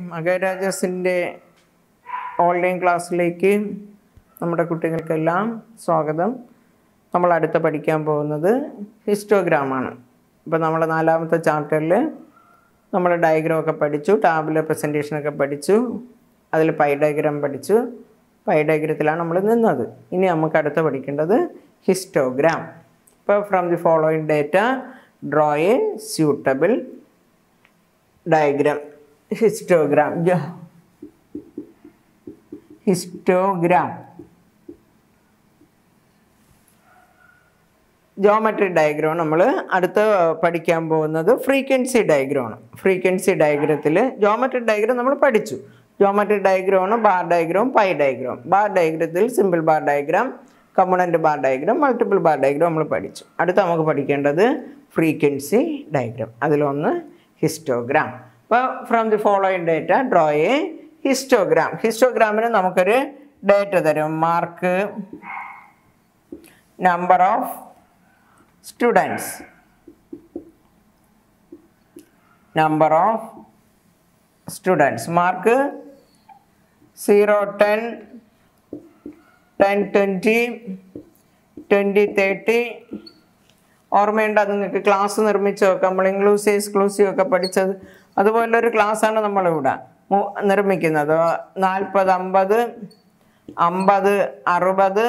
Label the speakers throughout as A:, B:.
A: മകരാജസിൻ്റെ online ക്ലാസ്സിലേക്ക് നമ്മുടെ കുട്ടികൾക്കെല്ലാം സ്വാഗതം നമ്മൾ അടുത്ത് പഠിക്കാൻ പോകുന്നത് ഹിസ്റ്റോഗ്രാമാണ് ഇപ്പോൾ നമ്മൾ നാലാമത്തെ ചാപ്റ്ററിൽ നമ്മൾ ഡയഗ്രാം ഒക്കെ പഠിച്ചു ടാബിലെ പ്രസൻറ്റേഷനൊക്കെ പഠിച്ചു അതിൽ പൈ ഡയഗ്രാം പഠിച്ചു പൈ ഡയഗ്രത്തിലാണ് നമ്മൾ നിന്നത് ഇനി നമുക്ക് അടുത്ത് പഠിക്കേണ്ടത് ഹിസ്റ്റോഗ്രാം ഇപ്പോൾ from the following data draw a suitable diagram histogram histogram geometry diagram നമ്മൾ അടുത്ത് പഠിക്കാൻ പോകുന്നത് ഫ്രീക്വൻസി ഡയഗ്രമാണ് ഫ്രീക്വൻസി ഡയഗ്രത്തിൽ ജോമെട്രി ഡയഗ്രാം നമ്മൾ പഠിച്ചു ജോമെട്രി ഡയഗ്രമാണ് bar diagram pie diagram bar ഡയഗ്രത്തിൽ simple bar diagram component bar diagram multiple bar diagram നമ്മൾ പഠിച്ചു അടുത്ത് നമുക്ക് പഠിക്കേണ്ടത് ഫ്രീക്വൻസി ഡയഗ്രാം അതിലൊന്ന് ഹിസ്റ്റോഗ്രാം അപ്പോൾ from the following data draw a histogram ഹിസ്റ്റോഗ്രാമിന് നമുക്കൊരു ഡേറ്റ തരും mark number of students number of students mark 0 10 10 20 20 30 ഓർമ്മയുണ്ടോ നിങ്ങൾക്ക് ക്ലാസ് നിർമ്മിച്ച് നോക്കാം നമ്മൾ ഇൻക്ലൂസീവ് എക്സ്ക്ലൂസീവ് ഒക്കെ പഠിച്ചത് അതുപോലെ ഒരു ക്ലാസ്സാണ് നമ്മളിവിടെ മു- നിർമ്മിക്കുന്നത് നാൽപ്പത് അമ്പത് അമ്പത് അറുപത്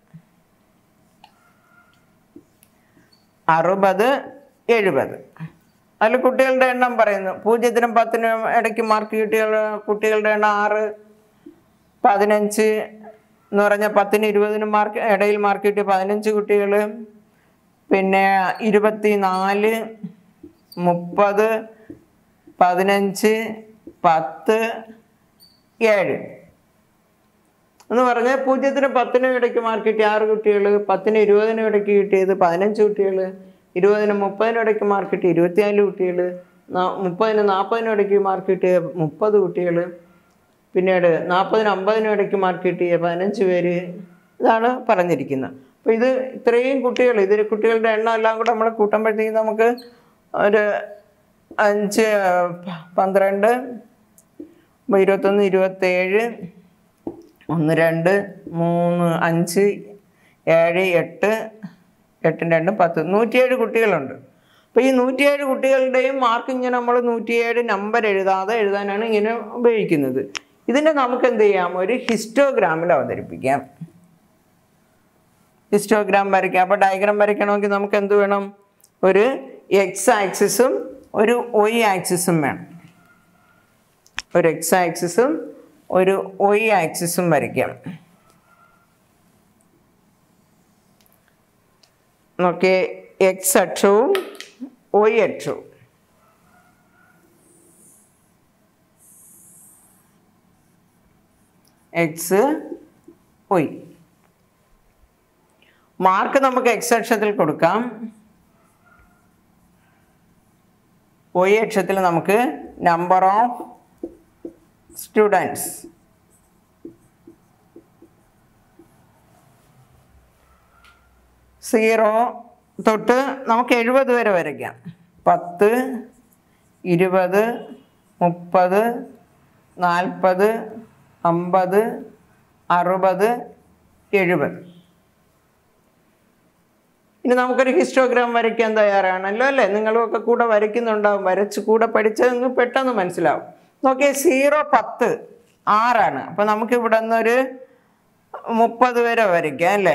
A: അറുപത് എഴുപത് അതിൽ കുട്ടികളുടെ എണ്ണം പറയുന്നു പൂജ്യത്തിനും പത്തിനും ഇടയ്ക്ക് മാർക്ക് കിട്ടിയ കുട്ടികളുടെ എണ്ണം ആറ് പതിനഞ്ച് എന്ന് പറഞ്ഞാൽ പത്തിന് ഇരുപതിനും മാർക്ക് ഇടയിൽ മാർക്ക് കിട്ടിയ പതിനഞ്ച് കുട്ടികൾ പിന്നെ ഇരുപത്തി നാല് മുപ്പത് പതിനഞ്ച് പത്ത് ഏഴ് എന്ന് പറഞ്ഞാൽ പൂജ്യത്തിനും പത്തിനും ഇടയ്ക്ക് മാർക്ക് കിട്ടിയ ആറ് കുട്ടികൾ പത്തിന് ഇരുപതിനും ഇടയ്ക്ക് കിട്ടിയത് പതിനഞ്ച് കുട്ടികൾ ഇരുപതിനും മുപ്പതിനും ഇടയ്ക്ക് മാർക്ക് കിട്ടിയ ഇരുപത്തിനാല് കുട്ടികൾ മുപ്പതിനും നാൽപ്പതിനും ഇടയ്ക്ക് മാർക്ക് കിട്ടിയ മുപ്പത് കുട്ടികൾ പിന്നീട് നാൽപ്പതിനും അമ്പതിനും ഇടയ്ക്ക് മാർക്ക് കിട്ടിയ പതിനഞ്ച് പേര് ഇതാണ് പറഞ്ഞിരിക്കുന്നത് അപ്പോൾ ഇത് ഇത്രയും കുട്ടികൾ ഇതിൽ കുട്ടികളുടെ എണ്ണം എല്ലാം കൂടെ നമ്മൾ കൂട്ടുമ്പോഴത്തേക്കും നമുക്ക് ഒരു അഞ്ച് പ- പന്ത്രണ്ട് ഇരുപത്തൊന്ന് ഇരുപത്തേഴ് ഒന്ന് രണ്ട് മൂന്ന് അഞ്ച് ഏഴ് എട്ട് എട്ടും രണ്ടും പത്ത് നൂറ്റിയേഴ് കുട്ടികളുണ്ട് അപ്പോൾ ഈ നൂറ്റിയേഴ് കുട്ടികളുടെയും മാർക്ക് ഇങ്ങനെ നമ്മൾ നൂറ്റിയേഴ് നമ്പർ എഴുതാതെ എഴുതാനാണ് ഇങ്ങനെ ഉപയോഗിക്കുന്നത് ഇതിനെ നമുക്ക് എന്ത് ചെയ്യാം ഒരു ഹിസ്റ്റോഗ്രാമിൽ അവതരിപ്പിക്കാം ഹിസ്റ്റോഗ്രാം വരയ്ക്കാം അപ്പോൾ ഡയഗ്രാം വരയ്ക്കണമെങ്കിൽ നമുക്ക് എന്ത് വേണം ഒരു എക്സ് ആക്സിസും ഒരു ഒയ് ആക്സിസും വേണം ഒരു എക്സ് ആക്സിസും ഒരു ഒയ് ആക്സിസും വരയ്ക്കാം നോക്കിയേ എക്സ് അക്ഷവും ഒയ് അക്ഷവും എക്സ് ഒയ് മാർക്ക് നമുക്ക് എക്സ് അക്ഷത്തിൽ കൊടുക്കാം ഒയ് അക്ഷത്തിൽ നമുക്ക് നമ്പർ ഓഫ് സ്റ്റുഡൻസ് സീറോ തൊട്ട് നമുക്ക് എഴുപത് വരെ വരയ്ക്കാം പത്ത് ഇരുപത് മുപ്പത് നാൽപ്പത് അമ്പത് അറുപത് എഴുപത് ഇനി നമുക്കൊരു ഹിസ്റ്റോഗ്രാം വരയ്ക്കാൻ തയ്യാറാണല്ലോ അല്ലേ നിങ്ങളുമൊക്കെ കൂടെ വരയ്ക്കുന്നുണ്ടാവും വരച്ച് കൂടെ പഠിച്ചത് നിങ്ങൾക്ക് പെട്ടെന്ന് മനസ്സിലാവും നോക്കിയേ സീറോ പത്ത് ആറാണ് അപ്പോൾ നമുക്ക് ഇവിടെ നിന്നൊരു മുപ്പത് വരെ വരയ്ക്കാം അല്ലേ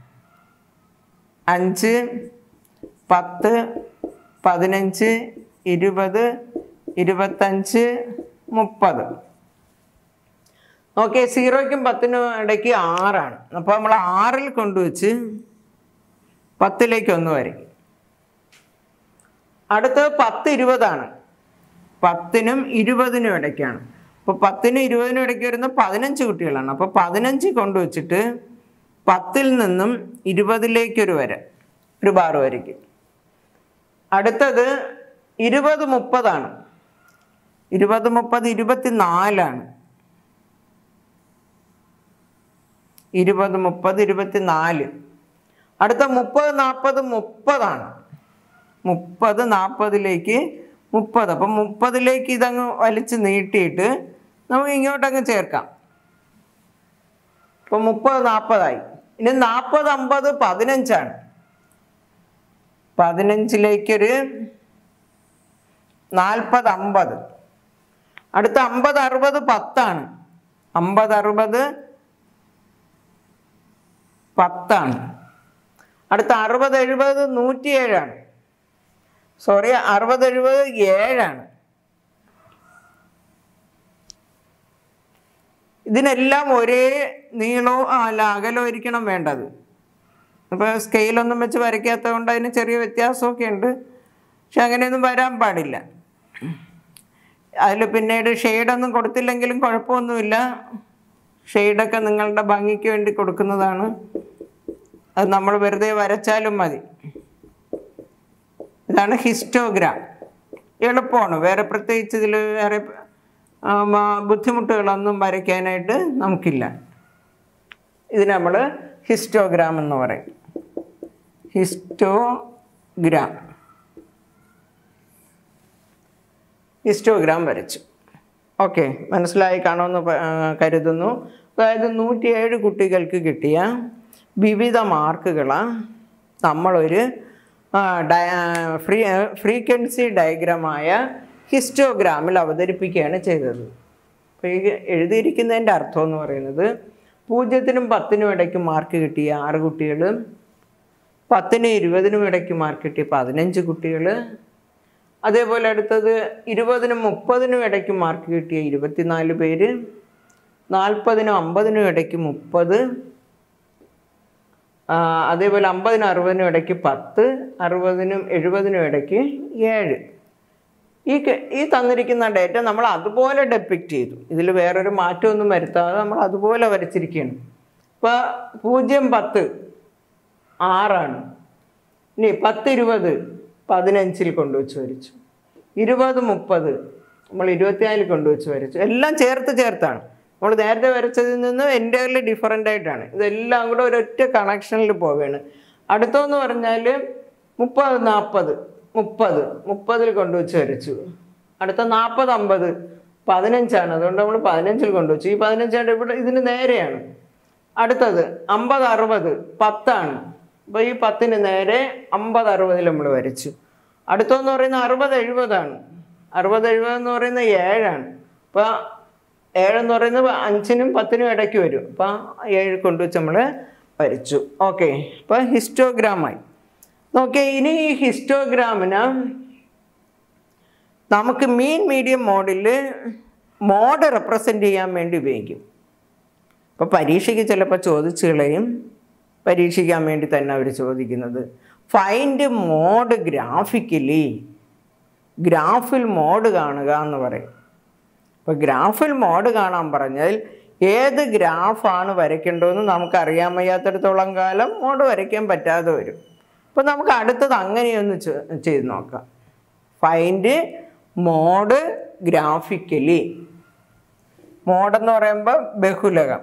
A: അഞ്ച് പത്ത് പതിനഞ്ച് ഇരുപത് ഇരുപത്തഞ്ച് മുപ്പത് ഓക്കെ സീറോയ്ക്കും പത്തിനും ഇടയ്ക്ക് ആറാണ് അപ്പോൾ നമ്മൾ ആറിൽ കൊണ്ടുവച്ച് പത്തിലേക്ക് ഒന്ന് വരയ്ക്കും അടുത്തത് പത്ത് ഇരുപതാണ് പത്തിനും ഇരുപതിനും ഇടയ്ക്കാണ് അപ്പോൾ പത്തിനും ഇരുപതിനും ഇടയ്ക്ക് വരുന്ന പതിനഞ്ച് കുട്ടികളാണ് അപ്പോൾ പതിനഞ്ച് കൊണ്ടുവച്ചിട്ട് പത്തിൽ നിന്നും ഇരുപതിലേക്കൊരു വര ഒരു ബാർ വരയ്ക്കും അടുത്തത് ഇരുപത് മുപ്പതാണ് ഇരുപത് മുപ്പത് ഇരുപത്തി നാലാണ് ഇരുപത് മുപ്പത് ഇരുപത്തി നാല് അടുത്ത മുപ്പത് നാൽപ്പത് മുപ്പതാണ് മുപ്പത് നാൽപ്പതിലേക്ക് മുപ്പത് അപ്പം മുപ്പതിലേക്ക് ഇതങ്ങ് വലിച്ച് നീട്ടിയിട്ട് നമുക്ക് ഇങ്ങോട്ടങ്ങ് ചേർക്കാം ഇപ്പം മുപ്പത് നാൽപ്പതായി ഇനി നാൽപ്പത് അമ്പത് പതിനഞ്ചാണ് പതിനഞ്ചിലേക്കൊരു നാൽപ്പത് അമ്പത് അടുത്ത അമ്പത് അറുപത് പത്താണ് അമ്പത് അറുപത് പത്താണ് അടുത്ത അറുപത് എഴുപത് നൂറ്റിയേഴാണ് സോറി അറുപത് എഴുപത് ഏഴാണ് ഇതിനെല്ലാം ഒരേ നീളവും അല്ല അകലവും ഇരിക്കണം വേണ്ടത് ഇപ്പോൾ സ്കെയിലൊന്നും വെച്ച് വരയ്ക്കാത്തത് കൊണ്ട് അതിന് ചെറിയ വ്യത്യാസമൊക്കെ ഉണ്ട് പക്ഷെ അങ്ങനെയൊന്നും വരാൻ പാടില്ല അതിൽ പിന്നീട് ഷെയ്ഡൊന്നും കൊടുത്തില്ലെങ്കിലും കുഴപ്പമൊന്നുമില്ല ഷെയ്ഡൊക്കെ നിങ്ങളുടെ ഭംഗിക്ക് വേണ്ടി കൊടുക്കുന്നതാണ് അത് നമ്മൾ വെറുതെ വരച്ചാലും മതി ഇതാണ് ഹിസ്റ്റോഗ്രാം എളുപ്പമാണ് വേറെ പ്രത്യേകിച്ച് ഇതിൽ വേറെ ആ, മ- ബുദ്ധിമുട്ടുകളൊന്നും വരയ്ക്കാനായിട്ട് നമുക്കില്ല ഇത് നമ്മൾ ഹിസ്റ്റോഗ്രാം എന്ന് പറയും ഹിസ്റ്റോഗ്രാം ഹിസ്റ്റോഗ്രാം വരച്ചു ഓക്കെ മനസ്സിലായി കാണുമെന്ന് പ- ആ, കരുതുന്നു അതായത് നൂറ്റിയേഴ് കുട്ടികൾക്ക് കിട്ടിയ വിവിധ മാർക്കുകളാണ് നമ്മളൊരു ആ, ഡയ ഫ്രീ ഫ്രീക്വൻസി ഡയഗ്രമായ ഹിസ്റ്റോഗ്രാമിൽ അവതരിപ്പിക്കുകയാണ് ചെയ്തത് അപ്പോൾ ഈ എഴുതിയിരിക്കുന്നതിൻ്റെ അർത്ഥം എന്ന് പറയുന്നത് പൂജ്യത്തിനും പത്തിനും ഇടയ്ക്ക് മാർക്ക് കിട്ടിയ ആറ് കുട്ടികൾ പത്തിനും ഇരുപതിനും ഇടയ്ക്ക് മാർക്ക് കിട്ടിയ പതിനഞ്ച് കുട്ടികൾ അതേപോലെ അടുത്തത് ഇരുപതിനും മുപ്പതിനും ഇടയ്ക്ക് മാർക്ക് കിട്ടിയ ഇരുപത്തിനാല് പേര് നാൽപ്പതിനും അമ്പതിനും ഇടയ്ക്ക് മുപ്പത് ആ, അതേപോലെ അമ്പതിനും അറുപതിനും ഇടയ്ക്ക് പത്ത് അറുപതിനും എഴുപതിനും ഇടയ്ക്ക് ഏഴ് ഈ ക- ഈ തന്നിരിക്കുന്ന ഡേറ്റ നമ്മൾ അതുപോലെ ഡെപ്പിക്റ്റ് ചെയ്തു ഇതിൽ വേറൊരു മാറ്റമൊന്നും വരുത്താതെ നമ്മൾ അതുപോലെ വരച്ചിരിക്കുകയാണ് ഇപ്പോൾ പൂജ്യം പത്ത് ആറാണ് ഇനി പത്ത് ഇരുപത് പതിനഞ്ചിൽ കൊണ്ടുവച്ച് വരച്ചു ഇരുപത് മുപ്പത് നമ്മൾ ഇരുപത്തിനാലിൽ കൊണ്ടുവച്ച് വരച്ചു എല്ലാം ചേർത്ത് ചേർത്താണ് നമ്മൾ നേരത്തെ വരച്ചതിൽ നിന്ന് എൻ്റയർലി ഡിഫറൻ്റ് ആയിട്ടാണ് ഇതെല്ലാം കൂടെ ഒരൊറ്റ കണക്ഷനിൽ പോവുകയാണ് അടുത്തെന്ന് പറഞ്ഞാൽ മുപ്പത് നാൽപ്പത് മുപ്പത് മുപ്പതിൽ കൊണ്ടുവച്ച് വരച്ചു അടുത്ത നാൽപ്പത് അമ്പത് പതിനഞ്ചാണ് അതുകൊണ്ട് നമ്മൾ പതിനഞ്ചിൽ കൊണ്ടുവച്ചു ഈ പതിനഞ്ചാണ്ട് ഇവിടെ ഇതിന് നേരെയാണ് അടുത്തത് അമ്പത് അറുപത് പത്താണ് അപ്പോൾ ഈ പത്തിന് നേരെ അമ്പത് അറുപതിൽ നമ്മൾ വരച്ചു അടുത്തെന്ന് പറയുന്നത് അറുപത് എഴുപതാണ് അറുപത് എഴുപത് എന്ന് പറയുന്നത് ഏഴാണ് അപ്പോൾ ഏഴെന്ന് പറയുന്നത് അഞ്ചിനും പത്തിനും ഇടയ്ക്ക് വരും അപ്പോൾ ഏഴ് കൊണ്ടുവച്ച് നമ്മൾ വരച്ചു ഓക്കെ അപ്പോൾ ഹിസ്റ്റോഗ്രാമായി നോക്കിയേ ഇനി ഈ ഹിസ്റ്റോഗ്രാമിന് നമുക്ക് മീൻ മീഡിയം മോഡിൽ മോഡ് റെപ്രസെൻ്റ് ചെയ്യാൻ വേണ്ടി ഉപയോഗിക്കും ഇപ്പോൾ പരീക്ഷയ്ക്ക് ചിലപ്പോൾ ചോദിച്ചു കളയും പരീക്ഷിക്കാൻ വേണ്ടി തന്നെ അവർ ചോദിക്കുന്നത് ഫൈൻഡ് മോഡ് ഗ്രാഫിക്കലി ഗ്രാഫിൽ മോഡ് കാണുക എന്ന് പറയും ഇപ്പോൾ ഗ്രാഫിൽ മോഡ് കാണാൻ പറഞ്ഞാൽ ഏത് ഗ്രാഫാണ് വരയ്ക്കേണ്ടതെന്ന് നമുക്ക് അറിയാൻ വയ്യാത്തിടത്തോളം കാലം മോഡ് വരയ്ക്കാൻ പറ്റാതെ വരും അപ്പോൾ നമുക്ക് അടുത്തത് അങ്ങനെയൊന്ന് ചെ- ചെയ്ത് നോക്കാം ഫൈൻഡ് മോഡ് ഗ്രാഫിക്കലി മോഡെന്ന് പറയുമ്പോൾ ബഹുലകം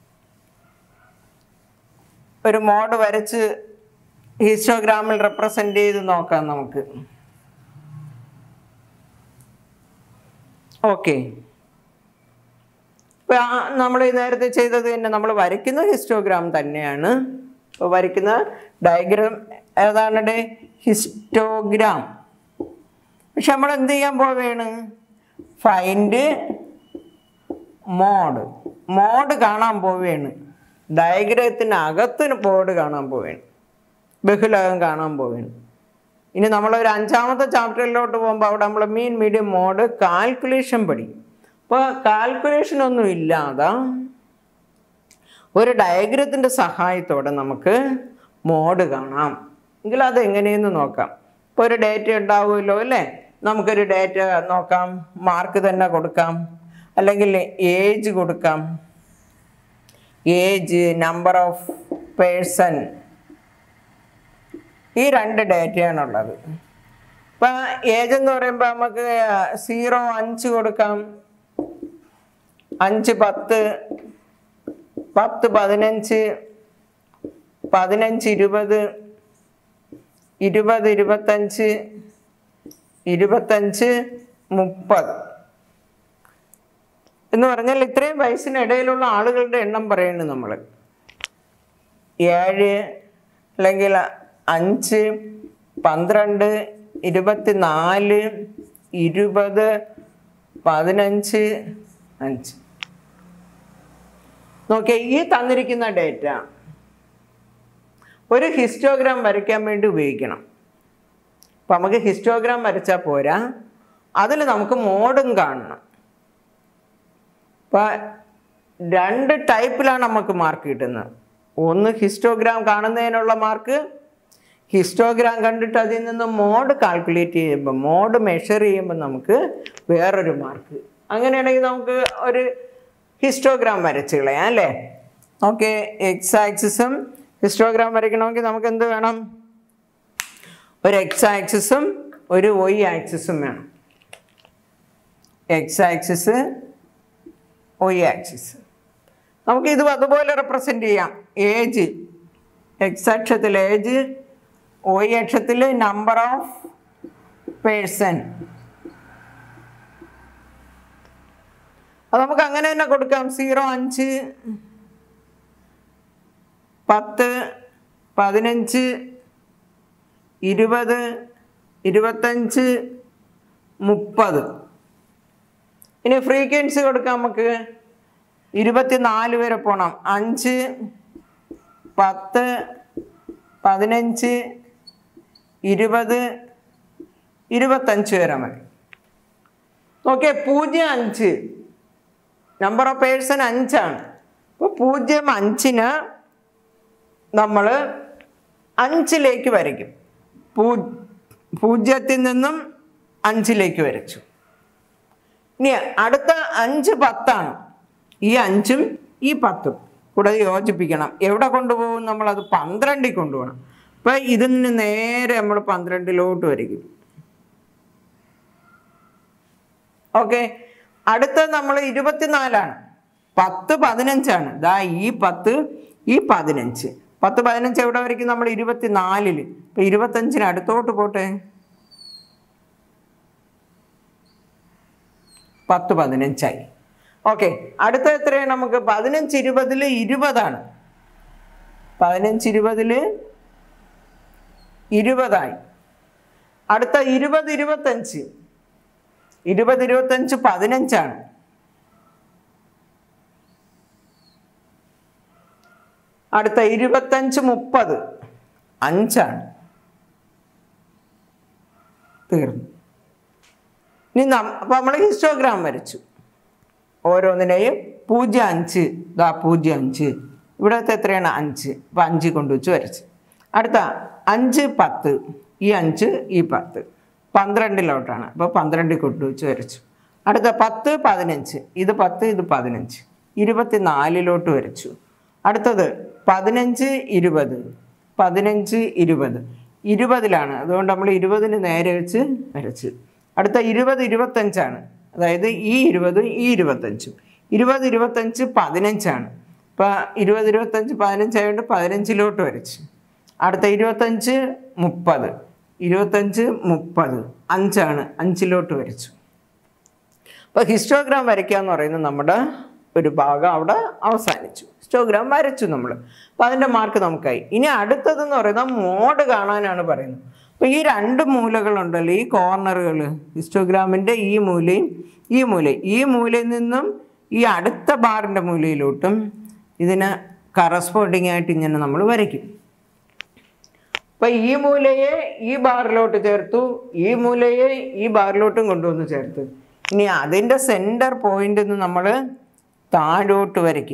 A: ഒരു മോഡ് വരച്ച് ഹിസ്റ്റോഗ്രാമിൽ റെപ്രസെൻ്റ് ചെയ്ത് നോക്കാം നമുക്ക് ഓക്കെ ഇപ്പോൾ നമ്മൾ ഈ നേരത്തെ ചെയ്തത് തന്നെ നമ്മൾ വരയ്ക്കുന്ന ഹിസ്റ്റോഗ്രാം തന്നെയാണ് ഇപ്പോൾ വരയ്ക്കുന്ന ഡയഗ്രാം ഏതാണ് ഡേ ഹിസ്റ്റോഗ്രാം പക്ഷെ നമ്മൾ എന്ത് ചെയ്യാൻ പോവുകയാണ് ഫൈൻഡ് മോഡ് മോഡ് കാണാൻ പോവുകയാണ് ഡയഗ്രത്തിനകത്തിന് ബോർഡ് കാണാൻ പോവുകയാണ് ബഹുലകം കാണാൻ പോവുകയാണ് ഇനി നമ്മളൊരു അഞ്ചാമത്തെ ചാപ്റ്ററിലോട്ട് പോകുമ്പോൾ അവിടെ നമ്മൾ മീൻ മീഡിയം മോഡ് കാൽക്കുലേഷൻ പഠിക്കും അപ്പോൾ കാൽക്കുലേഷൻ ഒന്നും ഇല്ലാതെ ഒരു ഡയഗ്രത്തിൻ്റെ സഹായത്തോടെ നമുക്ക് മോഡ് കാണാം എങ്കിൽ അത് എങ്ങനെയെന്ന് നോക്കാം ഇപ്പോൾ ഒരു ഡേറ്റ ഉണ്ടാവുമല്ലോ അല്ലേ നമുക്കൊരു ഡേറ്റ നോക്കാം മാർക്ക് തന്നെ കൊടുക്കാം അല്ലെങ്കിൽ ഏജ് കൊടുക്കാം ഏജ് നമ്പർ ഓഫ് പേഴ്സൺ ഈ രണ്ട് ഡേറ്റയാണുള്ളത് ഇപ്പം ഏജ് എന്ന് പറയുമ്പോൾ നമുക്ക് സീറോ അഞ്ച് കൊടുക്കാം അഞ്ച് പത്ത് പത്ത് പതിനഞ്ച് പതിനഞ്ച് ഇരുപത് ഇരുപത് ഇരുപത്തഞ്ച് ഇരുപത്തഞ്ച് മുപ്പത് എന്ന് പറഞ്ഞാൽ ഇത്രയും വയസ്സിനിടയിലുള്ള ആളുകളുടെ എണ്ണം പറയുന്നു നമ്മൾ ഏഴ് അല്ലെങ്കിൽ അഞ്ച് പന്ത്രണ്ട് ഇരുപത്തിനാല് ഇരുപത് പതിനഞ്ച് അഞ്ച് നോക്കിയേ ഈ തന്നിരിക്കുന്ന ഡേറ്റ ഒരു ഹിസ്റ്റോഗ്രാം വരയ്ക്കാൻ വേണ്ടി ഉപയോഗിക്കണം അപ്പം നമുക്ക് ഹിസ്റ്റോഗ്രാം വരച്ചാൽ പോരാ അതിൽ നമുക്ക് മോഡും കാണണം അപ്പം രണ്ട് ടൈപ്പിലാണ് നമുക്ക് മാർക്ക് കിട്ടുന്നത് ഒന്ന് ഹിസ്റ്റോഗ്രാം കാണുന്നതിനുള്ള മാർക്ക് ഹിസ്റ്റോഗ്രാം കണ്ടിട്ട് അതിൽ നിന്ന് മോഡ് കാൽക്കുലേറ്റ് ചെയ്യുമ്പോൾ മോഡ് മെഷർ ചെയ്യുമ്പോൾ നമുക്ക് വേറൊരു മാർക്ക് അങ്ങനെയാണെങ്കിൽ നമുക്ക് ഒരു ഹിസ്റ്റോഗ്രാം വരച്ച് കളയാം അല്ലേ ഓക്കെ എക്സ് ആക്സിസും ഹിസ്റ്റോഗ്രാം വരയ്ക്കണമെങ്കിൽ നമുക്ക് എന്ത് വേണം ഒരു എക്സ് ആക്സിസും ഒരു വൈ ആക്സിസും വേണം എക്സ് ആക്സിസ് വൈ ആക്സിസ് നമുക്ക് ഇത് അതുപോലെ റെപ്രസെൻ്റ് ചെയ്യാം ഏജ് എക്സ് അക്ഷത്തിൽ ഏജ് വൈ അക്ഷത്തിൽ നമ്പർ ഓഫ് പേഴ്സൺ അത് നമുക്ക് അങ്ങനെ തന്നെ കൊടുക്കാം സീറോ അഞ്ച് പത്ത് പതിനഞ്ച് ഇരുപത് ഇരുപത്തഞ്ച് മുപ്പത് ഇനി ഫ്രീക്വൻസി കൊടുക്കാം നമുക്ക് ഇരുപത്തിനാല് വരെ പോകണം അഞ്ച് പത്ത് പതിനഞ്ച് ഇരുപത് ഇരുപത്തഞ്ച് വരെ മതി നോക്കിയേ പൂജ്യം അഞ്ച് നമ്പർ ഓഫ് പേഴ്സൺ അഞ്ചാണ് അപ്പോൾ പൂജ്യം അഞ്ചിന് നമ്മൾ അഞ്ചിലേക്ക് വരയ്ക്കും പൂ പൂജ്യത്തിൽ നിന്നും അഞ്ചിലേക്ക് വരച്ചു ഇനി അടുത്ത അഞ്ച് പത്താണ് ഈ അഞ്ചും ഈ പത്തും കൂടെ യോജിപ്പിക്കണം എവിടെ കൊണ്ടുപോകും നമ്മളത് പന്ത്രണ്ടിൽ കൊണ്ടുപോകണം അപ്പം ഇതിൽ നിന്ന് നേരെ നമ്മൾ പന്ത്രണ്ടിലോട്ട് വരയ്ക്കും ഓക്കെ അടുത്ത നമ്മൾ ഇരുപത്തിനാലാണ് പത്ത് പതിനഞ്ചാണ് ദാ ഈ പത്ത് ഈ പതിനഞ്ച് പത്ത് പതിനഞ്ച് എവിടെ വരയ്ക്കും നമ്മൾ ഇരുപത്തിനാലില് ഇപ്പം ഇരുപത്തഞ്ചിന് അടുത്തോട്ട് പോട്ടെ പത്ത് പതിനഞ്ചായി ഓക്കെ അടുത്ത എത്രയാണ് നമുക്ക് പതിനഞ്ച് ഇരുപതിൽ ഇരുപതാണ് പതിനഞ്ച് ഇരുപതിൽ ഇരുപതായി അടുത്ത ഇരുപത് ഇരുപത്തഞ്ച് ഇരുപത് ഇരുപത്തഞ്ച് പതിനഞ്ചാണ് അടുത്ത ഇരുപത്തഞ്ച് മുപ്പത് അഞ്ചാണ് തീർന്നു ഇനി നം അപ്പം നമ്മൾ ഹിസ്റ്റോഗ്രാം വരച്ചു ഓരോന്നിനെയും പൂജ്യം അഞ്ച് ദാ പൂജ്യം അഞ്ച് ഇവിടത്തെ എത്രയാണ് അഞ്ച് അപ്പം അഞ്ച് കൊണ്ടുവച്ച് വരച്ച് അടുത്ത അഞ്ച് പത്ത് ഈ അഞ്ച് ഈ പത്ത് പന്ത്രണ്ടിലോട്ടാണ് അപ്പോൾ പന്ത്രണ്ടിൽ കൊണ്ടുവച്ച് വരച്ചു അടുത്ത പത്ത് പതിനഞ്ച് ഇത് പത്ത് ഇത് പതിനഞ്ച് ഇരുപത്തിനാലിലോട്ട് വരച്ചു അടുത്തത് പതിനഞ്ച് ഇരുപത് പതിനഞ്ച് ഇരുപത് ഇരുപതിലാണ് അതുകൊണ്ട് നമ്മൾ ഇരുപതിന് നേരെ വെച്ച് വരച്ച് അടുത്ത ഇരുപത് ഇരുപത്തഞ്ചാണ് അതായത് ഈ ഇരുപത് ഈ ഇരുപത്തഞ്ചും ഇരുപത് ഇരുപത്തഞ്ച് പതിനഞ്ചാണ് ഇപ്പോൾ ഇരുപത് ഇരുപത്തഞ്ച് പതിനഞ്ചായതുകൊണ്ട് പതിനഞ്ചിലോട്ട് വരച്ച് അടുത്ത ഇരുപത്തഞ്ച് മുപ്പത് ഇരുപത്തഞ്ച് മുപ്പത് അഞ്ചാണ് അഞ്ചിലോട്ട് വരച്ചു അപ്പോൾ ഹിസ്റ്റോഗ്രാം വരയ്ക്കുക എന്ന് പറയുന്നത് നമ്മുടെ ഒരു ഭാഗം അവിടെ അവസാനിച്ചു ഹിസ്റ്റോഗ്രാം വരച്ചു നമ്മൾ അപ്പോൾ അതിൻ്റെ മാർക്ക് നമുക്കായി ഇനി അടുത്തതെന്ന് പറയുന്നത് മോഡ് കാണാനാണ് പറയുന്നത് അപ്പോൾ ഈ രണ്ട് മൂലകളുണ്ടല്ലോ ഈ കോർണറുകൾ ഹിസ്റ്റോഗ്രാമിൻ്റെ ഈ മൂലയും ഈ മൂലയും ഈ മൂലയിൽ നിന്നും ഈ അടുത്ത ബാറിൻ്റെ മൂലയിലോട്ടും ഇതിന് കറസ്പോണ്ടിങ് ആയിട്ട് ഇങ്ങനെ നമ്മൾ വരയ്ക്കും അപ്പം ഈ മൂലയെ ഈ ബാറിലോട്ട് ചേർത്തു ഈ മൂലയെ ഈ ബാറിലോട്ടും കൊണ്ടുവന്ന് ചേർത്ത് ഇനി അതിൻ്റെ സെൻറ്റർ പോയിന്റ് നമ്മൾ താഴോട്ട് വരയ്ക്കും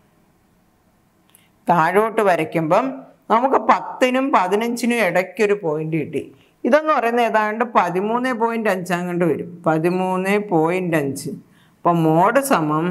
A: താഴോട്ട് വരയ്ക്കുമ്പം നമുക്ക് പത്തിനും പതിനഞ്ചിനും ഇടയ്ക്കൊരു പോയിന്റ് കിട്ടി ഇതെന്ന് പറയുന്നത് ഏതാണ്ട് പതിമൂന്ന് പോയിന്റ് അഞ്ചാം കണ്ട് വരും പതിമൂന്ന് പോയിന്റ് അഞ്ച് അപ്പം മോഡ് സമം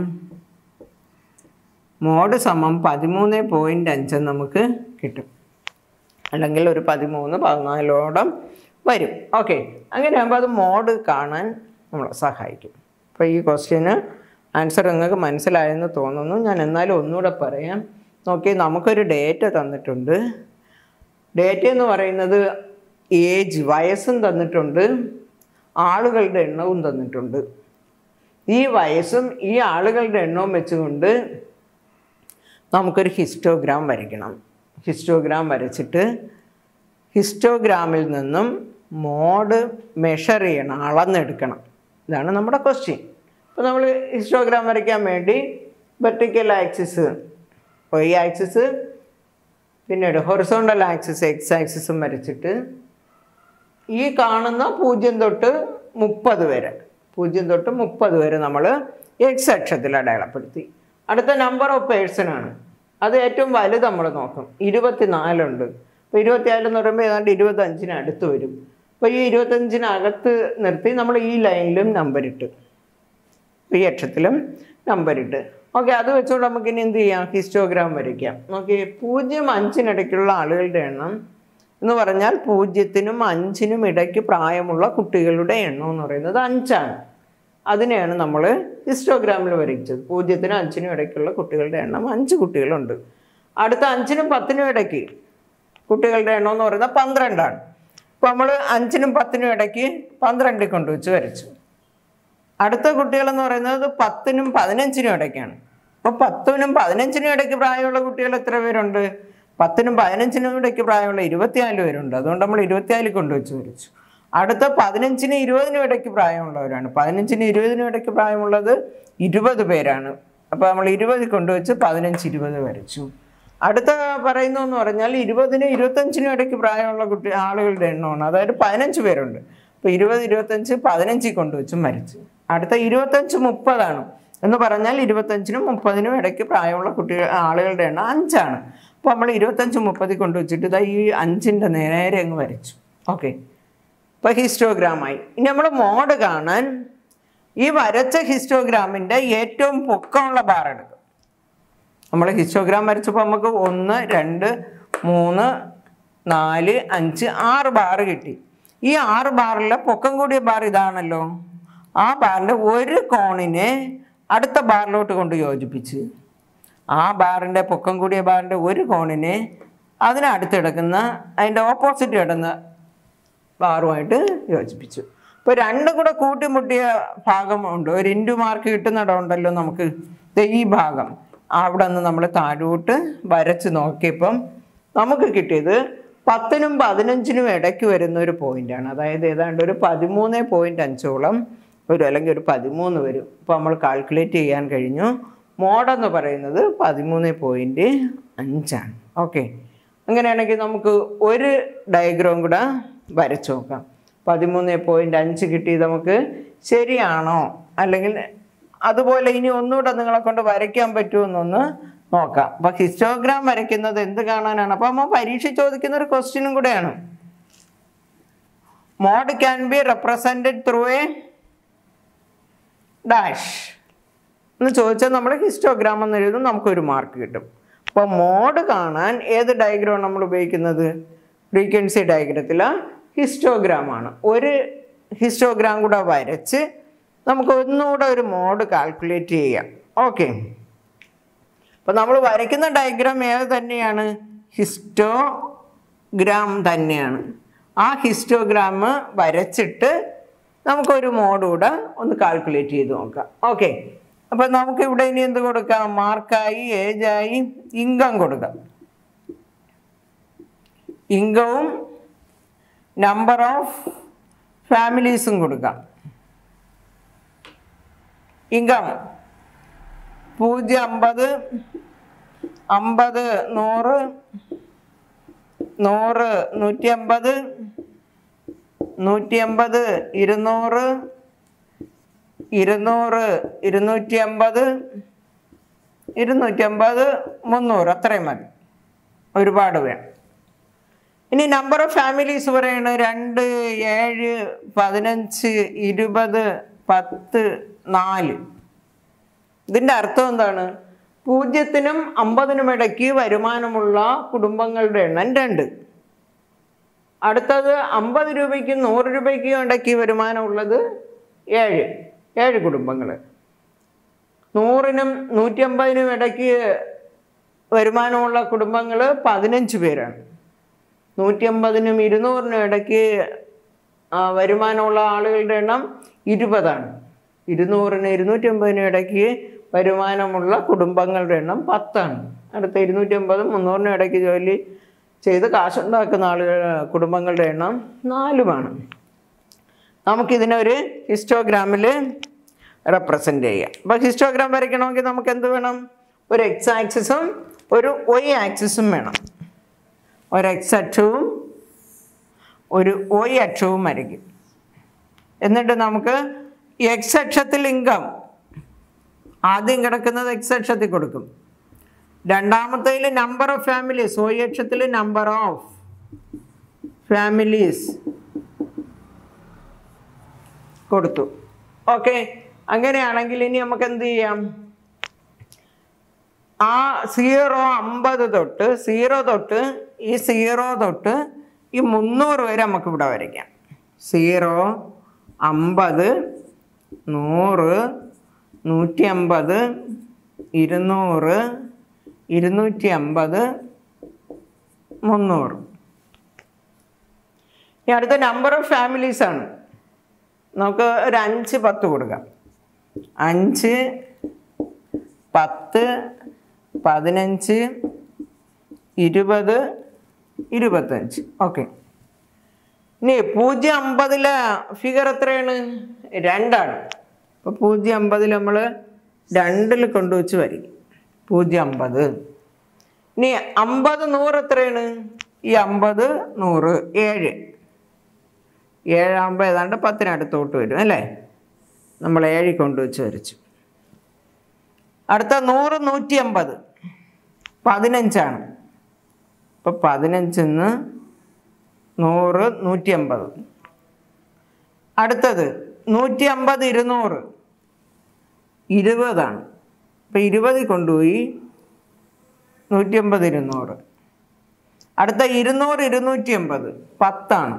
A: മോഡ് സമം പതിമൂന്ന് പോയിന്റ് അഞ്ച് നമുക്ക് കിട്ടും അല്ലെങ്കിൽ ഒരു പതിമൂന്ന് പതിനാലോളം വരും ഓക്കെ അങ്ങനെ ആകുമ്പോൾ അത് മോഡ് കാണാൻ നമ്മളെ സഹായിക്കും അപ്പോൾ ഈ ക്വസ്റ്റ്യന് ആൻസർ നിങ്ങൾക്ക് മനസ്സിലായെന്ന് തോന്നുന്നു ഞാൻ എന്നാലും ഒന്നുകൂടെ പറയാം നോക്കി നമുക്കൊരു ഡേറ്റ തന്നിട്ടുണ്ട് ഡേറ്റ എന്ന് പറയുന്നത് ഏജ് വയസ്സും തന്നിട്ടുണ്ട് ആളുകളുടെ എണ്ണവും തന്നിട്ടുണ്ട് ഈ വയസ്സും ഈ ആളുകളുടെ എണ്ണവും വെച്ചുകൊണ്ട് നമുക്കൊരു ഹിസ്റ്റോഗ്രാം വരയ്ക്കണം ഹിസ്റ്റോഗ്രാം വരച്ചിട്ട് ഹിസ്റ്റോഗ്രാമിൽ നിന്നും മോഡ് മെഷർ ചെയ്യണം അളന്നെടുക്കണം ഇതാണ് നമ്മുടെ ക്വസ്റ്റ്യൻ അപ്പോൾ നമ്മൾ ഹിസ്റ്റോഗ്രാം വരയ്ക്കാൻ വേണ്ടി വെർട്ടിക്കൽ ആക്സിസ് വൈ ആക്സിസ് പിന്നീട് ഹൊറിസോണ്ടൽ ആക്സിസ് എക്സ് ആക്സിസും വരച്ചിട്ട് ഈ കാണുന്ന പൂജ്യം തൊട്ട് മുപ്പത് വരെ പൂജ്യം തൊട്ട് മുപ്പത് വരെ നമ്മൾ എക്സ് അക്ഷത്തിൽ അടയാളപ്പെടുത്തി അടുത്ത നമ്പർ ഓഫ് പേഴ്സൺ ആണ് അത് ഏറ്റവും വലുത് നമ്മൾ നോക്കും ഇരുപത്തിനാലുണ്ട് അപ്പോൾ ഇരുപത്തിനാല് എന്ന് പറയുമ്പോൾ ഏതാണ്ട് ഇരുപത്തഞ്ചിന് അടുത്ത് വരും അപ്പോൾ ഈ ഇരുപത്തഞ്ചിനകത്ത് നിർത്തി നമ്മൾ ഈ ലൈനിലും നമ്പർ ഇട്ട് ഈ അക്ഷത്തിലും നമ്പർ ഇട്ട് ഓക്കെ അത് വെച്ചുകൊണ്ട് നമുക്ക് ഇനി എന്ത് ചെയ്യാം ഹിസ്റ്റോഗ്രാം വരയ്ക്കാം നോക്കി പൂജ്യം അഞ്ചിനിടയ്ക്കുള്ള ആളുകളുടെ എണ്ണം എന്ന് പറഞ്ഞാൽ പൂജ്യത്തിനും അഞ്ചിനും ഇടയ്ക്ക് പ്രായമുള്ള കുട്ടികളുടെ എണ്ണം എന്ന് പറയുന്നത് അഞ്ചാണ് അതിനെയാണ് നമ്മൾ ഹിസ്റ്റോഗ്രാമിൽ വരയ്ച്ചത് പൂജ്യത്തിനും അഞ്ചിനും ഇടയ്ക്കുള്ള കുട്ടികളുടെ എണ്ണം അഞ്ച് കുട്ടികളുണ്ട് അടുത്ത അഞ്ചിനും പത്തിനും ഇടയ്ക്ക് കുട്ടികളുടെ എണ്ണം എന്ന് പറയുന്നത് പന്ത്രണ്ടാണ് അപ്പോൾ നമ്മൾ അഞ്ചിനും പത്തിനും ഇടയ്ക്ക് പന്ത്രണ്ടിൽ കൊണ്ടുവച്ച് വരച്ചു അടുത്ത കുട്ടികളെന്ന് പറയുന്നത് പത്തിനും പതിനഞ്ചിനും ഇടയ്ക്കാണ് അപ്പോൾ പത്തിനും പതിനഞ്ചിനും ഇടയ്ക്ക് പ്രായമുള്ള കുട്ടികൾ എത്ര പേരുണ്ട് പത്തിനും പതിനഞ്ചിനും ഇടയ്ക്ക് പ്രായമുള്ള ഇരുപത്തിനാല് പേരുണ്ട് അതുകൊണ്ട് നമ്മൾ ഇരുപത്തിനാലിൽ കൊണ്ടുവച്ച് വരച്ചു അടുത്ത പതിനഞ്ചിനും ഇരുപതിനും ഇടയ്ക്ക് പ്രായമുള്ളവരാണ് പതിനഞ്ചിനും ഇരുപതിനും ഇടയ്ക്ക് പ്രായമുള്ളത് ഇരുപത് പേരാണ് അപ്പോൾ നമ്മൾ ഇരുപതിൽ കൊണ്ടുവച്ച് പതിനഞ്ച് ഇരുപത് വരച്ചു അടുത്ത പറയുന്നു എന്ന് പറഞ്ഞാൽ ഇരുപതിനും ഇരുപത്തഞ്ചിനും ഇടയ്ക്ക് പ്രായമുള്ള കുട്ടി ആളുകളുടെ എണ്ണമാണ് അതായത് പതിനഞ്ച് പേരുണ്ട് അപ്പോൾ ഇരുപത് ഇരുപത്തഞ്ച് പതിനഞ്ചിൽ കൊണ്ടുവച്ചും വരച്ചു അടുത്ത ഇരുപത്തഞ്ച് മുപ്പതാണ് എന്ന് പറഞ്ഞാൽ ഇരുപത്തഞ്ചിനും മുപ്പതിനും ഇടയ്ക്ക് പ്രായമുള്ള കുട്ടികൾ ആളുകളുടെ എണ്ണം അഞ്ചാണ് അപ്പോൾ നമ്മൾ ഇരുപത്തഞ്ച് മുപ്പതിൽ കൊണ്ടുവച്ചിട്ട് ഇതാ ഈ അഞ്ചിൻ്റെ നേരെ അങ്ങ് വരച്ചു ഓക്കെ ഇപ്പോൾ ഹിസ്റ്റോഗ്രാമായി ഇനി നമ്മൾ മോഡ് കാണാൻ ഈ വരച്ച ഹിസ്റ്റോഗ്രാമിൻ്റെ ഏറ്റവും പൊക്കമുള്ള ബാർ എടുക്കും നമ്മൾ ഹിസ്റ്റോഗ്രാം വരച്ചപ്പോൾ നമുക്ക് ഒന്ന് രണ്ട് മൂന്ന് നാല് അഞ്ച് ആറ് ബാർ കിട്ടി ഈ ആറ് ബാറിലെ പൊക്കം കൂടിയ ബാർ ഇതാണല്ലോ ആ ബാറിൻ്റെ ഒരു കോണിനെ അടുത്ത ബാറിലോട്ട് കൊണ്ട് യോജിപ്പിച്ച് ആ ബാറിൻ്റെ പൊക്കം കൂടിയ ബാറിൻ്റെ ഒരു കോണിനെ അതിനടുത്ത് കിടക്കുന്ന അതിൻ്റെ ഓപ്പോസിറ്റ് കിടന്ന ബാറുമായിട്ട് യോജിപ്പിച്ചു ഇപ്പോൾ രണ്ടും കൂടെ കൂട്ടിമുട്ടിയ ഭാഗമുണ്ട് ഒരു ഇൻറ്റു മാർക്ക് കിട്ടുന്നിടമുണ്ടല്ലോ നമുക്ക് ദേ ഈ ഭാഗം അവിടെ നിന്ന് നമ്മൾ താഴോട്ട് വരച്ച് നോക്കിയപ്പം നമുക്ക് കിട്ടിയത് പത്തിനും പതിനഞ്ചിനും ഇടയ്ക്ക് വരുന്ന ഒരു പോയിൻ്റാണ് അതായത് ഏതാണ്ട് ഒരു പതിമൂന്ന് പോയിൻ്റ് അഞ്ചോളം വരും അല്ലെങ്കിൽ ഒരു പതിമൂന്ന് വരും ഇപ്പോൾ നമ്മൾ കാൽക്കുലേറ്റ് ചെയ്യാൻ കഴിഞ്ഞു മോഡെന്ന് പറയുന്നത് പതിമൂന്ന് പോയിൻറ്റ് അഞ്ചാണ് ഓക്കെ അങ്ങനെയാണെങ്കിൽ നമുക്ക് ഒരു ഡയഗ്രാം കൂടെ വരച്ചു നോക്കാം പതിമൂന്ന് പോയിൻ്റ് അഞ്ച് കിട്ടി നമുക്ക് ശരിയാണോ അല്ലെങ്കിൽ അതുപോലെ ഇനി ഒന്നുകൂടെ നിങ്ങളെ കൊണ്ട് വരയ്ക്കാൻ പറ്റുമെന്നൊന്ന് നോക്കാം അപ്പോൾ ഹിസ്റ്റോഗ്രാം വരയ്ക്കുന്നത് എന്ത് കാണാനാണ് അപ്പോൾ നമ്മൾ പരീക്ഷ ചോദിക്കുന്ന ഒരു ക്വസ്റ്റ്യനും കൂടെയാണ് mode can be represented through a dash എന്ന് ചോദിച്ചാൽ നമ്മൾ ഹിസ്റ്റോഗ്രാം എന്ന് എഴുതും നമുക്കൊരു മാർക്ക് കിട്ടും അപ്പോൾ മോഡ് കാണാൻ ഏത് ഡയഗ്രാം നമ്മൾ ഉപയോഗിക്കുന്നത് ഫ്രീക്വൻസി ഡയഗ്രത്തിൽ ഹിസ്റ്റോഗ്രാമാണ് ഒരു ഹിസ്റ്റോഗ്രാം കൂടെ വരച്ച് നമുക്ക് ഒന്നുകൂടെ ഒരു മോഡ് കാൽക്കുലേറ്റ് ചെയ്യാം ഓക്കെ അപ്പോൾ നമ്മൾ വരയ്ക്കുന്ന ഡയഗ്രാം ഏത് തന്നെയാണ് ഹിസ്റ്റോഗ്രാം തന്നെയാണ് ആ ഹിസ്റ്റോഗ്രാം വരച്ചിട്ട് നമുക്കൊരു മോഡ് കൂടെ ഒന്ന് കാൽക്കുലേറ്റ് ചെയ്ത് നോക്കാം ഓക്കെ അപ്പോൾ നമുക്ക് ഇവിടെ ഇനി എന്ത് കൊടുക്കാം മാർക്കായി ഏജായി ഇൻകം കൊടുക്കാം ഇൻകവും നമ്പർ ഓഫ് ഫാമിലീസും കൊടുക്കാം ഇൻകം പൂജ്യം അമ്പത് അമ്പത് നൂറ് നൂറ് നൂറ്റി അമ്പത് നൂറ്റി അമ്പത് ഇരുന്നൂറ് ഇരുന്നൂറ് ഇരുന്നൂറ്റി അമ്പത് ഇരുന്നൂറ്റി അമ്പത് മുന്നൂറ് അത്രയും മതി ഒരുപാട് വേണം ഇനി നമ്പർ ഓഫ് ഫാമിലീസ് പറയണ രണ്ട് ഏഴ് പതിനഞ്ച് ഇരുപത് പത്ത് നാല് ഇതിൻ്റെ അർത്ഥം എന്താണ് പൂജ്യത്തിനും അമ്പതിനും ഇടയ്ക്ക് വരുമാനമുള്ള കുടുംബങ്ങളുടെ എണ്ണം രണ്ട് അടുത്തത് അമ്പത് രൂപയ്ക്കും നൂറ് രൂപയ്ക്കും ഇടയ്ക്ക് വരുമാനമുള്ളത് ഏഴ് ഏഴ് കുടുംബങ്ങൾ നൂറിനും നൂറ്റി അമ്പതിനും ഇടയ്ക്ക് വരുമാനമുള്ള കുടുംബങ്ങൾ പതിനഞ്ച് പേരാണ് നൂറ്റി അമ്പതിനും ഇരുന്നൂറിനും ഇടയ്ക്ക് ആ, വരുമാനമുള്ള ആളുകളുടെ എണ്ണം ഇരുപതാണ് ഇരുന്നൂറിന് ഇരുന്നൂറ്റി അമ്പതിനും ഇടയ്ക്ക് വരുമാനമുള്ള കുടുംബങ്ങളുടെ എണ്ണം പത്താണ് അടുത്ത ഇരുന്നൂറ്റി അമ്പതും മുന്നൂറിനും ഇടയ്ക്ക് ജോലി ചെയ്ത് കാശുണ്ടാക്കുന്ന ആളുകൾ കുടുംബങ്ങളുടെ എണ്ണം നാലുമാണ് നമുക്കിതിനെ ഒരു ഹിസ്റ്റോഗ്രാമിൽ റെപ്രസെൻ്റ് ചെയ്യാം അപ്പോൾ ഹിസ്റ്റോഗ്രാം വരയ്ക്കണമെങ്കിൽ നമുക്ക് എന്ത് വേണം ഒരു എക്സ് ആക്സിസും ഒരു ഒയ് ആക്സിസും വേണം ഒരു എക്സ് അക്ഷവും ഒരു ഒയ് അക്ഷവും വരയ്ക്കും എന്നിട്ട് നമുക്ക് എക്സ് അക്ഷത്തിൽ ഇൻകം ആദ്യം കിടക്കുന്നത് എക്സ് അക്ഷത്തിൽ കൊടുക്കും രണ്ടാമത്തേൽ നമ്പർ ഓഫ് ഫാമിലീസ് ഒയ് അക്ഷത്തിൽ നമ്പർ ഓഫ് ഫാമിലീസ് കൊടുത്തു ഓക്കെ അങ്ങനെയാണെങ്കിൽ ഇനി നമുക്ക് എന്ത് ചെയ്യാം ആ സീറോ അമ്പത് തൊട്ട് സീറോ തൊട്ട് ഈ സീറോ തൊട്ട് ഈ മുന്നൂറ് വരെ നമുക്ക് ഇവിടെ വരയ്ക്കാം സീറോ അമ്പത് നൂറ് നൂറ്റി അമ്പത് ഇരുന്നൂറ് ഇരുന്നൂറ്റി അമ്പത് മുന്നൂറ് ഇനി അടുത്ത നമ്പർ ഓഫ് ഫാമിലീസ് ആണ് നമുക്ക് ഒരു അഞ്ച് പത്ത് കൊടുക്കാം അഞ്ച് പത്ത് പതിനഞ്ച് ഇരുപത് ഇരുപത്തഞ്ച് ഓക്കെ ഇനി പൂജ്യം അമ്പതിലെ ഫിഗർ എത്രയാണ് രണ്ടാണ് അപ്പോൾ പൂജ്യം അമ്പതിൽ നമ്മൾ രണ്ടിൽ കൊണ്ടുവച്ച് വരും പൂജ്യം അമ്പത് ഇനി അമ്പത് നൂറ് എത്രയാണ് ഈ അമ്പത് നൂറ് ഏഴ് ഏഴാകുമ്പോൾ ഏതാണ്ട് പത്തിനടുത്തോട്ട് വരും അല്ലേ നമ്മൾ ഏഴ് കൊണ്ടുവച്ച് വരച്ചു അടുത്ത നൂറ് നൂറ്റി അമ്പത് പതിനഞ്ചാണ് അപ്പോൾ പതിനഞ്ചിന്ന് നൂറ് നൂറ്റി അമ്പത് അടുത്തത് നൂറ്റി അമ്പത് ഇരുന്നൂറ് ഇരുപതാണ് അപ്പോൾ ഇരുപതിൽ കൊണ്ടുപോയി നൂറ്റി അമ്പത് ഇരുന്നൂറ് അടുത്ത ഇരുന്നൂറ് ഇരുന്നൂറ്റി അമ്പത് പത്താണ്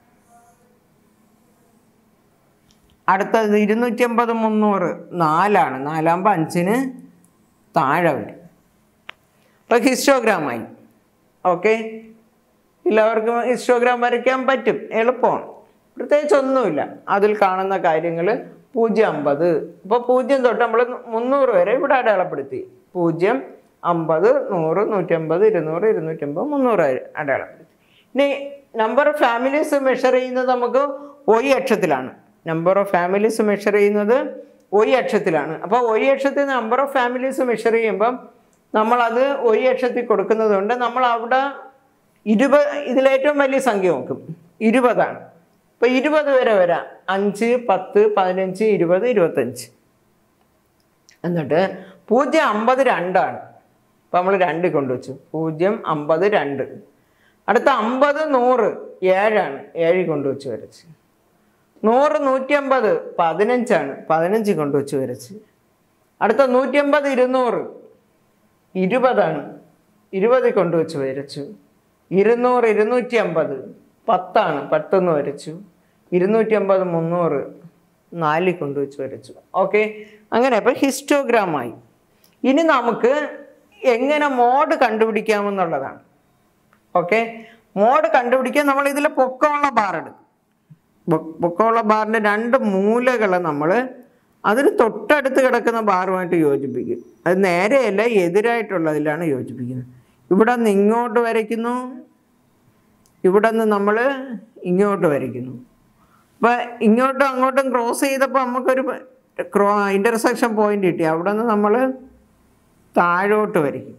A: അടുത്തത് ഇരുന്നൂറ്റി അമ്പത് മുന്നൂറ് നാലാണ് നാലാകുമ്പോൾ അഞ്ചിന് താഴെ വരും അപ്പോൾ ഹിസ്റ്റോഗ്രാമായി ഓക്കെ എല്ലാവർക്കും ഹിസ്റ്റോഗ്രാം വരയ്ക്കാൻ പറ്റും എളുപ്പമാണ് പ്രത്യേകിച്ച് ഒന്നുമില്ല അതിൽ കാണുന്ന കാര്യങ്ങൾ പൂജ്യം അമ്പത് ഇപ്പോൾ പൂജ്യം തൊട്ട് നമ്മൾ മുന്നൂറ് വരെ ഇവിടെ അടയാളപ്പെടുത്തി പൂജ്യം അമ്പത് നൂറ് നൂറ്റമ്പത് ഇരുന്നൂറ് ഇരുന്നൂറ്റമ്പത് മുന്നൂറ് വരെ അടയാളപ്പെടുത്തി ഇനി നമ്പർ ഓഫ് ഫാമിലീസ് മെഷർ ചെയ്യുന്നത് നമുക്ക് ഒയ് അക്ഷത്തിലാണ് നമ്പർ ഓഫ് ഫാമിലീസ് മെഷർ ചെയ്യുന്നത് ഒയ് അക്ഷത്തിലാണ് അപ്പോൾ ഒയ് അക്ഷത്തിൽ നമ്പർ ഓഫ് ഫാമിലീസ് മെഷർ ചെയ്യുമ്പം നമ്മളത് ഒയ് അക്ഷത്തിൽ കൊടുക്കുന്നത് കൊണ്ട് നമ്മൾ അവിടെ ഇരുപത് ഇതിലേറ്റവും വലിയ സംഖ്യ നോക്കും ഇരുപതാണ് അപ്പോൾ ഇരുപത് വരെ വരാം അഞ്ച് പത്ത് പതിനഞ്ച് ഇരുപത് ഇരുപത്തഞ്ച് എന്നിട്ട് പൂജ്യം അമ്പത് രണ്ടാണ് അപ്പോൾ നമ്മൾ രണ്ട് കൊണ്ടുവച്ചു പൂജ്യം അമ്പത് രണ്ട് അടുത്ത അമ്പത് നൂറ് ഏഴാണ് ഏഴ് കൊണ്ടുവച്ച് വരച്ച് നൂറ് നൂറ്റമ്പത് പതിനഞ്ചാണ് പതിനഞ്ച് കൊണ്ടുവച്ച് വരച്ച് അടുത്ത നൂറ്റമ്പത് ഇരുന്നൂറ് ഇരുപതാണ് ഇരുപത് കൊണ്ടുവച്ച് വരച്ചു ഇരുന്നൂറ് ഇരുന്നൂറ്റി അമ്പത് പത്താണ് പത്തൊന്ന് വരച്ചു ഇരുന്നൂറ്റി അമ്പത് മുന്നൂറ് നാലിൽ കൊണ്ടുവച്ച് വരച്ചു ഓക്കെ അങ്ങനെ അപ്പോൾ ഹിസ്റ്റോഗ്രാമായി ഇനി നമുക്ക് എങ്ങനെ മോഡ് കണ്ടുപിടിക്കാമെന്നുള്ളതാണ് ഓക്കെ മോഡ് കണ്ടുപിടിക്കാൻ നമ്മൾ ഇതിൽ പൊക്കമുള്ള ബാർ എടുക്കും പൊ- പൊക്കമുള്ള ബാറിൻ്റെ രണ്ട് മൂലകൾ നമ്മൾ അതിന് തൊട്ടടുത്ത് കിടക്കുന്ന ബാറുമായിട്ട് യോജിപ്പിക്കും അത് നേരെയല്ല എതിരായിട്ടുള്ളതിലാണ് യോജിപ്പിക്കുന്നത് ഇവിടെ നിന്ന് ഇങ്ങോട്ട് വരയ്ക്കുന്നു ഇവിടെ നിന്ന് നമ്മൾ ഇങ്ങോട്ട് വരയ്ക്കുന്നു അപ്പോൾ ഇങ്ങോട്ടും അങ്ങോട്ടും ക്രോസ് ചെയ്തപ്പോൾ നമുക്കൊരു ക്രോ ഇൻ്റർസെക്ഷൻ പോയിന്റ് കിട്ടി അവിടെ നിന്ന് നമ്മൾ താഴോട്ട് വരയ്ക്കും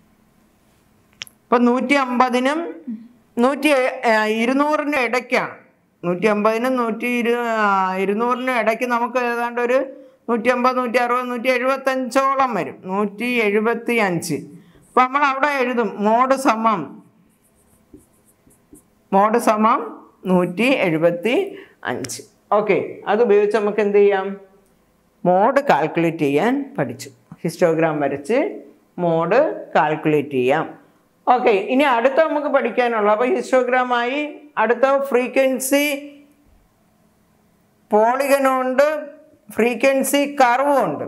A: ഇപ്പം നൂറ്റി അമ്പതിനും നൂറ്റി ഏ- ഇരുന്നൂറിൻ്റെ ഇടയ്ക്കാണ് നൂറ്റി അമ്പതിനും നൂറ്റി ഇരു ആ, ഇരുന്നൂറിനും ഇടയ്ക്ക് നമുക്ക് ഏതാണ്ട് ഒരു നൂറ്റി അമ്പത് നൂറ്റി അറുപത് നൂറ്റി എഴുപത്തഞ്ചോളം വരും നൂറ്റി എഴുപത്തി അഞ്ച് അപ്പം നമ്മൾ അവിടെ എഴുതും മോഡ് സമം മോഡ് സമം നൂറ്റി എഴുപത്തി അഞ്ച് ഓക്കെ അത് ഉപയോഗിച്ച് നമുക്ക് എന്ത് ചെയ്യാം മോഡ് കാൽക്കുലേറ്റ് ചെയ്യാൻ പഠിച്ചു ഹിസ്റ്റോഗ്രാം വരച്ച് മോഡ് കാൽക്കുലേറ്റ് ചെയ്യാം ഓക്കെ ഇനി അടുത്ത നമുക്ക് പഠിക്കാനുള്ള അപ്പോൾ ഹിസ്റ്റോഗ്രാമായി അടുത്ത ഫ്രീക്വൻസി പോളിഗനുണ്ട് ഫ്രീക്വൻസി കർവും ഉണ്ട്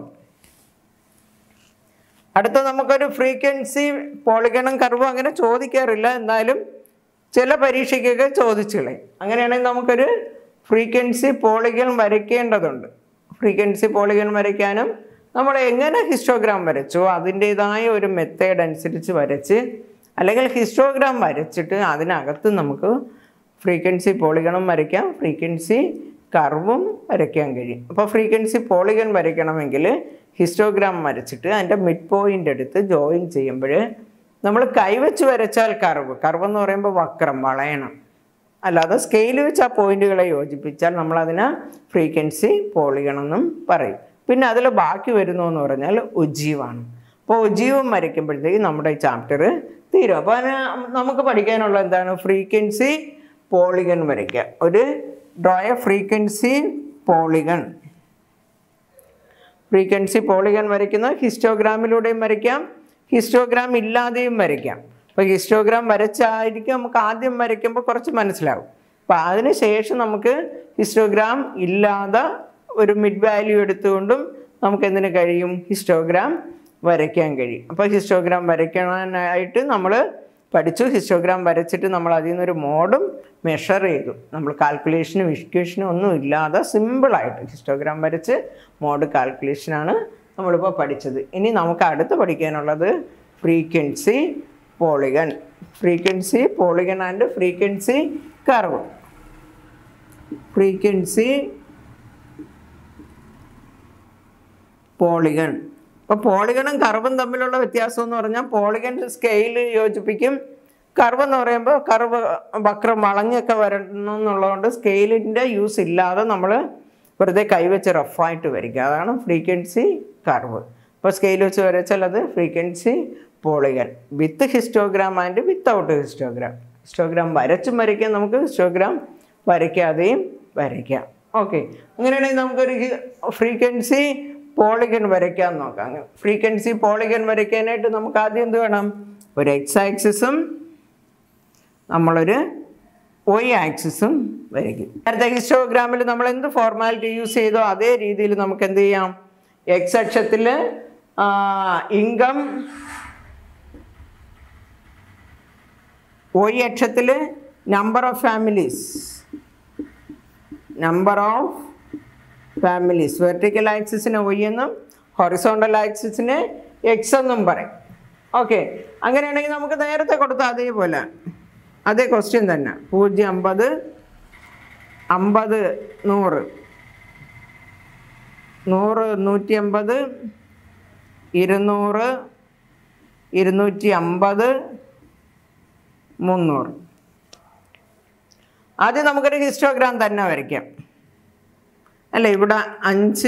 A: അടുത്ത നമുക്കൊരു ഫ്രീക്വൻസി പോളിഗണും കർവും അങ്ങനെ ചോദിക്കാറില്ല എന്നാലും ചില പരീക്ഷയ്ക്കൊക്കെ ചോദിച്ചുകളെ അങ്ങനെയാണെങ്കിൽ നമുക്കൊരു ഫ്രീക്വൻസി പോളിഗൺ വരയ്ക്കേണ്ടതുണ്ട് ഫ്രീക്വൻസി പോളിഗൺ വരയ്ക്കാനും നമ്മൾ എങ്ങനെ ഹിസ്റ്റോഗ്രാം വരച്ചോ അതിൻ്റേതായ ഒരു മെത്തേഡ് അനുസരിച്ച് വരച്ച് അല്ലെങ്കിൽ ഹിസ്റ്റോഗ്രാം വരച്ചിട്ട് അതിനകത്ത് നമുക്ക് ഫ്രീക്വൻസി പോളിഗണും വരയ്ക്കാം ഫ്രീക്വൻസി കർവും വരയ്ക്കാൻ കഴിയും അപ്പോൾ ഫ്രീക്വൻസി പോളിഗൺ വരയ്ക്കണമെങ്കിൽ ഹിസ്റ്റോഗ്രാം വരച്ചിട്ട് അതിൻ്റെ മിഡ് പോയിൻ്റ് എടുത്ത് ജോയിൻ ചെയ്യുമ്പോൾ നമ്മൾ കൈവച്ച് വരച്ചാൽ കർവ് കർവ് എന്ന് പറയുമ്പോൾ വക്രം വളയണം അല്ലാതെ സ്കെയിൽ വെച്ച് ആ പോയിന്റുകളെ യോജിപ്പിച്ചാൽ നമ്മളതിനെ ഫ്രീക്വൻസി പോളിഗൺ എന്നും പറയും പിന്നെ അതിൽ ബാക്കി വരുന്നു എന്ന് പറഞ്ഞാൽ ഉജ്ജീവാണ് അപ്പോൾ ഉജ്ജീവം വരയ്ക്കുമ്പോഴത്തേക്ക് നമ്മുടെ ഈ ചാപ്റ്റർ തീരും അപ്പോൾ അതിന് നമുക്ക് പഠിക്കാനുള്ള എന്താണ് ഫ്രീക്വൻസി പോളിഗൺ വരയ്ക്കുക ഒരു ഡ്രോയ ഫ്രീക്വൻസി പോളിഗൺ ഫ്രീക്വൻസി പോളിഗൺ വരയ്ക്കുന്നത് ഹിസ്റ്റോഗ്രാമിലൂടെയും വരയ്ക്കാം ഹിസ്റ്റോഗ്രാം ഇല്ലാതെയും വരയ്ക്കാം അപ്പോൾ ഹിസ്റ്റോഗ്രാം വരച്ചായിരിക്കും നമുക്ക് ആദ്യം വരയ്ക്കുമ്പോൾ കുറച്ച് മനസ്സിലാവും അപ്പോൾ അതിന് ശേഷം നമുക്ക് ഹിസ്റ്റോഗ്രാം ഇല്ലാതെ ഒരു മിഡ് വാല്യൂ എടുത്തുകൊണ്ടും നമുക്ക് എന്തിനു കഴിയും ഹിസ്റ്റോഗ്രാം വരയ്ക്കാൻ കഴിയും അപ്പോൾ ഹിസ്റ്റോഗ്രാം വരയ്ക്കാനായിട്ട് നമ്മൾ പഠിച്ചു ഹിസ്റ്റോഗ്രാം വരച്ചിട്ട് നമ്മൾ അതിൽ നിന്നൊരു മോഡും മെഷർ ചെയ്തു നമ്മൾ കാൽക്കുലേഷനും ഇഷ്ക്വേഷനും ഒന്നും ഇല്ലാതെ സിമ്പിളായിട്ട് ഹിസ്റ്റോഗ്രാം വരച്ച് മോഡ് കാൽക്കുലേഷനാണ് നമ്മളിപ്പോൾ പഠിച്ചത് ഇനി നമുക്ക് അടുത്ത് പഠിക്കാനുള്ളത് frequency polygon frequency polygon and frequency curve frequency polygon അപ്പോൾ പോളിഗണും കർവും തമ്മിലുള്ള വ്യത്യാസം എന്ന് പറഞ്ഞാൽ പോളിഗൺ സ്കെയിൽ യോജിപ്പിക്കും കർവ് എന്ന് പറയുമ്പോൾ കർവ് വക്രം വളഞ്ഞൊക്കെ വരണം എന്നുള്ളതുകൊണ്ട് സ്കെയിലിൻ്റെ യൂസ് ഇല്ലാതെ നമ്മൾ വെറുതെ കൈവച്ച് റഫായിട്ട് വരയ്ക്കുക അതാണ് ഫ്രീക്വൻസി കർവ് അപ്പോൾ സ്കെയിൽ വെച്ച് വരച്ചാൽ അത് frequency polygon with histogram and without histogram histogram വരച്ചും വരയ്ക്കാം നമുക്ക് ഹിസ്റ്റോഗ്രാം വരയ്ക്കാതെയും വരയ്ക്കാം ഓക്കെ അങ്ങനെയാണെങ്കിൽ നമുക്കൊരു ഫ്രീക്വൻസി പോളിഗൺ വരയ്ക്കാൻ നോക്കാം ഫ്രീക്വൻസി പോളിഗൺ വരയ്ക്കാനായിട്ട് നമുക്ക് ആദ്യം എന്ത് വേണം ഒരു എക്സ് ആക്സിസും നമ്മളൊരു വൈ ആക്സിസും വരയ്ക്കും നേരത്തെ ഹിസ്റ്റോഗ്രാമിൽ നമ്മൾ എന്ത് ഫോർമാലിറ്റി യൂസ് ചെയ്തോ അതേ രീതിയിൽ നമുക്ക് എന്ത് ചെയ്യാം എക്സ് അക്ഷത്തിൽ ഇൻകം വൈ അക്ഷത്തിൽ number of families number of families vertical ആക്സിസിന് വൈ എന്നും ഹൊറിസോണ്ടൽ ആക്സിസിന് എക്സ് എന്നും പറയും ഓക്കെ അങ്ങനെയാണെങ്കിൽ നമുക്ക് നേരത്തെ കൊടുത്ത അതേപോലെ അതേ ക്വസ്റ്റ്യൻ തന്നെ പൂജ്യം അമ്പത് അമ്പത് നൂറ് നൂറ് നൂറ്റി അമ്പത് ഇരുന്നൂറ് ഇരുന്നൂറ്റി അമ്പത് മുന്നൂറ് ആദ്യം നമുക്കൊരു ഹിസ്റ്റോഗ്രാം തന്നെ വരയ്ക്കാം അല്ല ഇവിടെ അഞ്ച്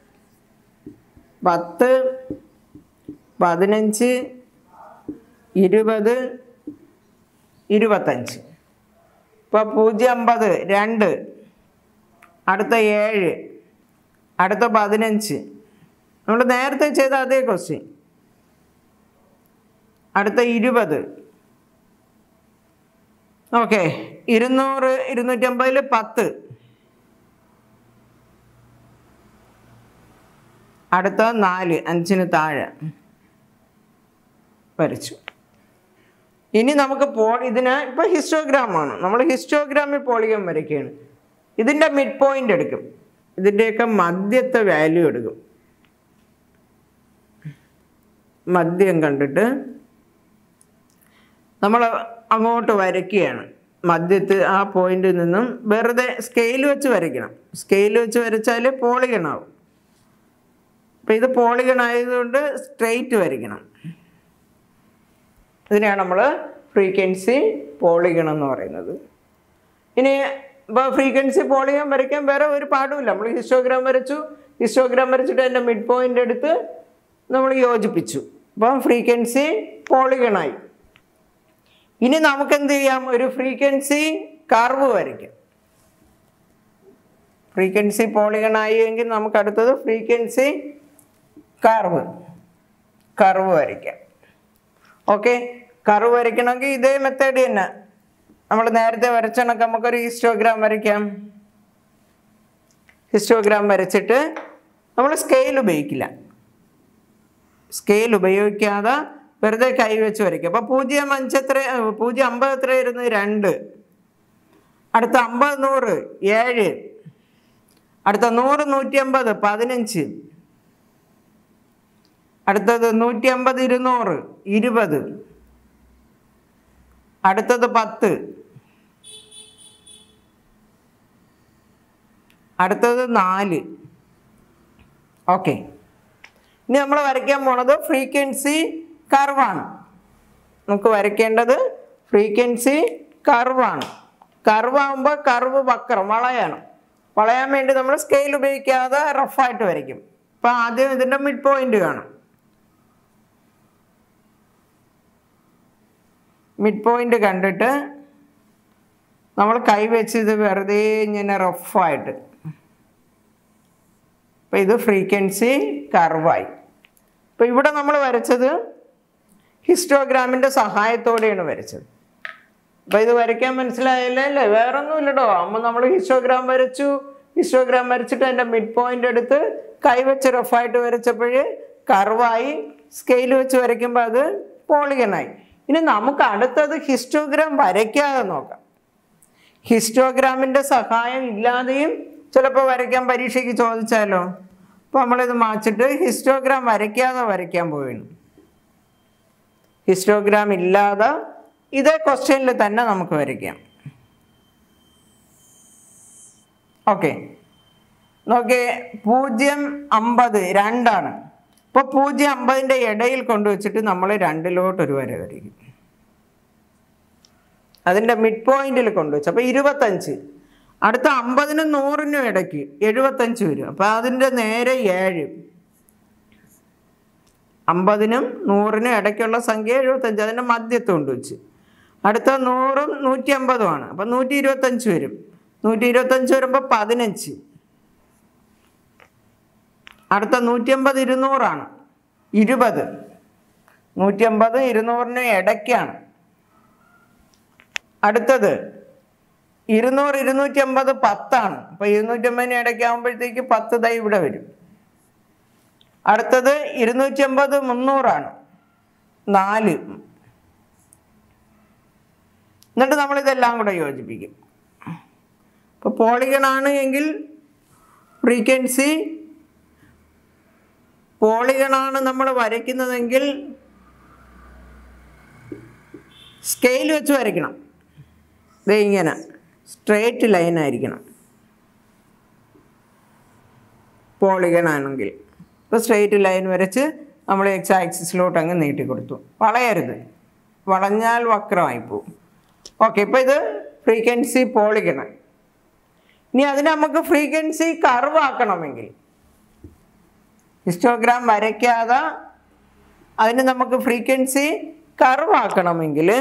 A: പത്ത് പതിനഞ്ച് ഇരുപത് ഇരുപത്തഞ്ച് ഇപ്പോൾ പൂജ്യം അമ്പത് രണ്ട് അടുത്ത ഏഴ് അടുത്ത പതിനഞ്ച് നമ്മൾ നേരത്തെ ചെയ്ത അതേ ക്വസ്റ്റ്യൻ അടുത്ത ഇരുപത് ഓക്കെ ഇരുന്നൂറ് ഇരുന്നൂറ്റമ്പതിൽ പത്ത് അടുത്ത നാല് അഞ്ചിന് താഴെ വരച്ചു ഇനി നമുക്ക് പോ ഇതിന് ഇപ്പോൾ ഹിസ്റ്റോഗ്രാമാണ് നമ്മൾ ഹിസ്റ്റോഗ്രാമിൽ പോളിഗൺ വരയ്ക്കുകയാണ് ഇതിൻ്റെ മിഡ് പോയിന്റ് എടുക്കും ഇതിൻ്റെയൊക്കെ മധ്യത്തെ വാല്യൂ എടുക്കും മദ്യം കണ്ടിട്ട് നമ്മൾ അങ്ങോട്ട് വരയ്ക്കുകയാണ് മധ്യത്ത് ആ പോയിന്റിൽ നിന്നും വെറുതെ സ്കെയിൽ വെച്ച് വരയ്ക്കണം സ്കെയിൽ വെച്ച് വരച്ചാൽ പോളിഗൺ ആവും അപ്പം ഇത് പോളിഗൺ ആയതുകൊണ്ട് സ്ട്രെയിറ്റ് വരയ്ക്കണം ഇതിനെയാണ് നമ്മൾ ഫ്രീക്വൻസി പോളിഗൺ എന്ന് പറയുന്നത് ഇനി ഇപ്പോൾ ഫ്രീക്വൻസി പോളിഗൺ വരയ്ക്കാൻ വേറെ ഒരു പാടുമില്ല നമ്മൾ ഹിസ്റ്റോഗ്രാം വരച്ചു ഹിസ്റ്റോഗ്രാം വരച്ചിട്ട് അതിൻ്റെ മിഡ് പോയിന്റ് എടുത്ത് നമ്മൾ യോജിപ്പിച്ചു അപ്പം ഫ്രീക്വൻസി പോളിഗണായി ഇനി നമുക്ക് എന്ത് ചെയ്യാം ഒരു ഫ്രീക്വൻസി കർവ് വരയ്ക്കാം ഫ്രീക്വൻസി പോളിഗണായി എങ്കിൽ നമുക്ക് അടുത്തത് ഫ്രീക്വൻസി കർവ് കർവ് വരയ്ക്കാം ഓക്കെ കർവ് വരയ്ക്കണമെങ്കിൽ ഇതേ മെത്തേഡ് തന്നെ നമ്മൾ നേരത്തെ വരച്ചണക്ക് നമുക്കൊരു ഹിസ്റ്റോഗ്രാം വരയ്ക്കാം ഹിസ്റ്റോഗ്രാം വരച്ചിട്ട് നമ്മൾ സ്കെയിൽ ഉപയോഗിക്കില്ല സ്കെയിൽ ഉപയോഗിക്കാതെ വെറുതെ കൈ വെച്ച് വരയ്ക്കും അപ്പോൾ പൂജ്യം അഞ്ച് എത്ര പൂജ്യം അമ്പത് എത്രയായിരുന്നു രണ്ട് അടുത്ത അമ്പത് നൂറ് ഏഴ് അടുത്ത നൂറ് നൂറ്റി അമ്പത് പതിനഞ്ച് അടുത്തത് നൂറ്റി അമ്പത് ഇരുന്നൂറ് ഇരുപത് അടുത്തത് പത്ത് അടുത്തത് നാല് ഓക്കെ ഇനി നമ്മൾ വരയ്ക്കാൻ പോണത് ഫ്രീക്വൻസി കർവാണ് നമുക്ക് വരയ്ക്കേണ്ടത് ഫ്രീക്വൻസി കർവാണ് കർവാകുമ്പോൾ കർവ് വക്രം വളയാണ് വളയാൻ വേണ്ടി നമ്മൾ സ്കെയിൽ ഉപയോഗിക്കാതെ റഫായിട്ട് വരയ്ക്കും അപ്പോൾ ആദ്യം ഇതിൻ്റെ മിഡ് പോയിന്റ് കാണും മിഡ് പോയിന്റ് കണ്ടിട്ട് നമ്മൾ കൈവച്ച് ഇത് വെറുതെ ഇങ്ങനെ റഫായിട്ട് അപ്പോൾ ഇത് ഫ്രീക്വൻസി കർവായി അപ്പോൾ ഇവിടെ നമ്മൾ വരച്ചത് ഹിസ്റ്റോഗ്രാമിൻ്റെ സഹായത്തോടെയാണ് വരച്ചത് അപ്പോൾ ഇത് വരയ്ക്കാൻ മനസ്സിലായല്ലേ അല്ലേ വേറെ ഒന്നുമില്ലടോ അമ്മ നമ്മൾ ഹിസ്റ്റോഗ്രാം വരച്ചു ഹിസ്റ്റോഗ്രാം വരച്ചിട്ട് അതിൻ്റെ മിഡ് പോയിന്റ് എടുത്ത് കൈവച്ച് റഫായിട്ട് വരച്ചപ്പോൾ കർവായി സ്കെയിൽ വെച്ച് വരയ്ക്കുമ്പോൾ അത് പോളിഗനായി ഇനി നമുക്ക് അടുത്തത് ഹിസ്റ്റോഗ്രാം വരയ്ക്കാതെ നോക്കാം ഹിസ്റ്റോഗ്രാമിൻ്റെ സഹായം ഇല്ലാതെയും ചിലപ്പോൾ വരയ്ക്കാൻ പരീക്ഷയ്ക്ക് ചോദിച്ചാലോ അപ്പോൾ നമ്മളിത് മാച്ചിട്ട് ഹിസ്റ്റോഗ്രാം വരയ്ക്കാതെ വരയ്ക്കാൻ പോവുകയാണ് ഹിസ്റ്റോഗ്രാം ഇല്ലാതെ ഇതേ ക്വസ്റ്റ്യനിൽ തന്നെ നമുക്ക് വരയ്ക്കാം ഓക്കെ നോക്കിയേ പൂജ്യം അമ്പത് രണ്ടാണ് ഇപ്പോൾ പൂജ്യം അമ്പതിൻ്റെ ഇടയിൽ കൊണ്ടുവച്ചിട്ട് നമ്മൾ രണ്ടിലോട്ടൊരു വര വരയ്ക്കും അതിൻ്റെ മിഡ് പോയിന്റിൽ കൊണ്ടുവച്ചു അപ്പോൾ ഇരുപത്തഞ്ച് അടുത്ത അമ്പതിനും നൂറിനും ഇടയ്ക്ക് എഴുപത്തഞ്ച് വരും അപ്പോൾ അതിൻ്റെ നേരെ ഏഴ് അമ്പതിനും നൂറിനും ഇടയ്ക്കുള്ള സംഖ്യ എഴുപത്തഞ്ച് അതിൻ്റെ മധ്യത്ത് കൊണ്ടുവച്ച് അടുത്ത നൂറും നൂറ്റി അമ്പതുമാണ് അപ്പം നൂറ്റി ഇരുപത്തഞ്ച് വരും നൂറ്റി ഇരുപത്തഞ്ച് വരുമ്പോൾ പതിനഞ്ച് അടുത്ത നൂറ്റി അമ്പത് ഇരുന്നൂറാണ് ഇരുപത് നൂറ്റി അമ്പത് ഇരുന്നൂറിന് ഇടയ്ക്കാണ് അടുത്തത് ഇരുന്നൂറ് ഇരുന്നൂറ്റി അമ്പത് പത്താണ് അപ്പോൾ ഇരുന്നൂറ്റി അമ്പതിന് ഇടയ്ക്കാകുമ്പോഴത്തേക്ക് പത്ത് തൈ ഇവിടെ വരും അടുത്തത് ഇരുന്നൂറ്റി അമ്പത് മുന്നൂറാണ് നാല് എന്നിട്ട് നമ്മളിതെല്ലാം കൂടെ യോജിപ്പിക്കും ഇപ്പോൾ പോളിഗണാണ് എങ്കിൽ ഫ്രീക്വൻസി പോളിഗണാണ് നമ്മൾ വരയ്ക്കുന്നതെങ്കിൽ സ്കെയിൽ വെച്ച് വരയ്ക്കണം ദേ ഇങ്ങനെ സ്ട്രേറ്റ് ലൈൻ ആയിരിക്കണം പോളിഗൺ ആണെങ്കിൽ ഇപ്പോൾ സ്ട്രേറ്റ് ലൈൻ വരച്ച് നമ്മൾ എക്സ് ആക്സിസിലോട്ട് അങ്ങ് നീട്ടി കൊടുത്തു വളയരുത് വളഞ്ഞാൽ വക്രമായി പോവും ഓക്കെ ഇപ്പോൾ ഇത് ഫ്രീക്വൻസി പോളിഗൺ ഇനി അതിന് നമുക്ക് ഫ്രീക്വൻസി കർവ് ആക്കണമെങ്കിൽ ഹിസ്റ്റോഗ്രാം വരയ്ക്കാതെ അതിന് നമുക്ക് ഫ്രീക്വൻസി കർവ് ആക്കണമെങ്കിൽ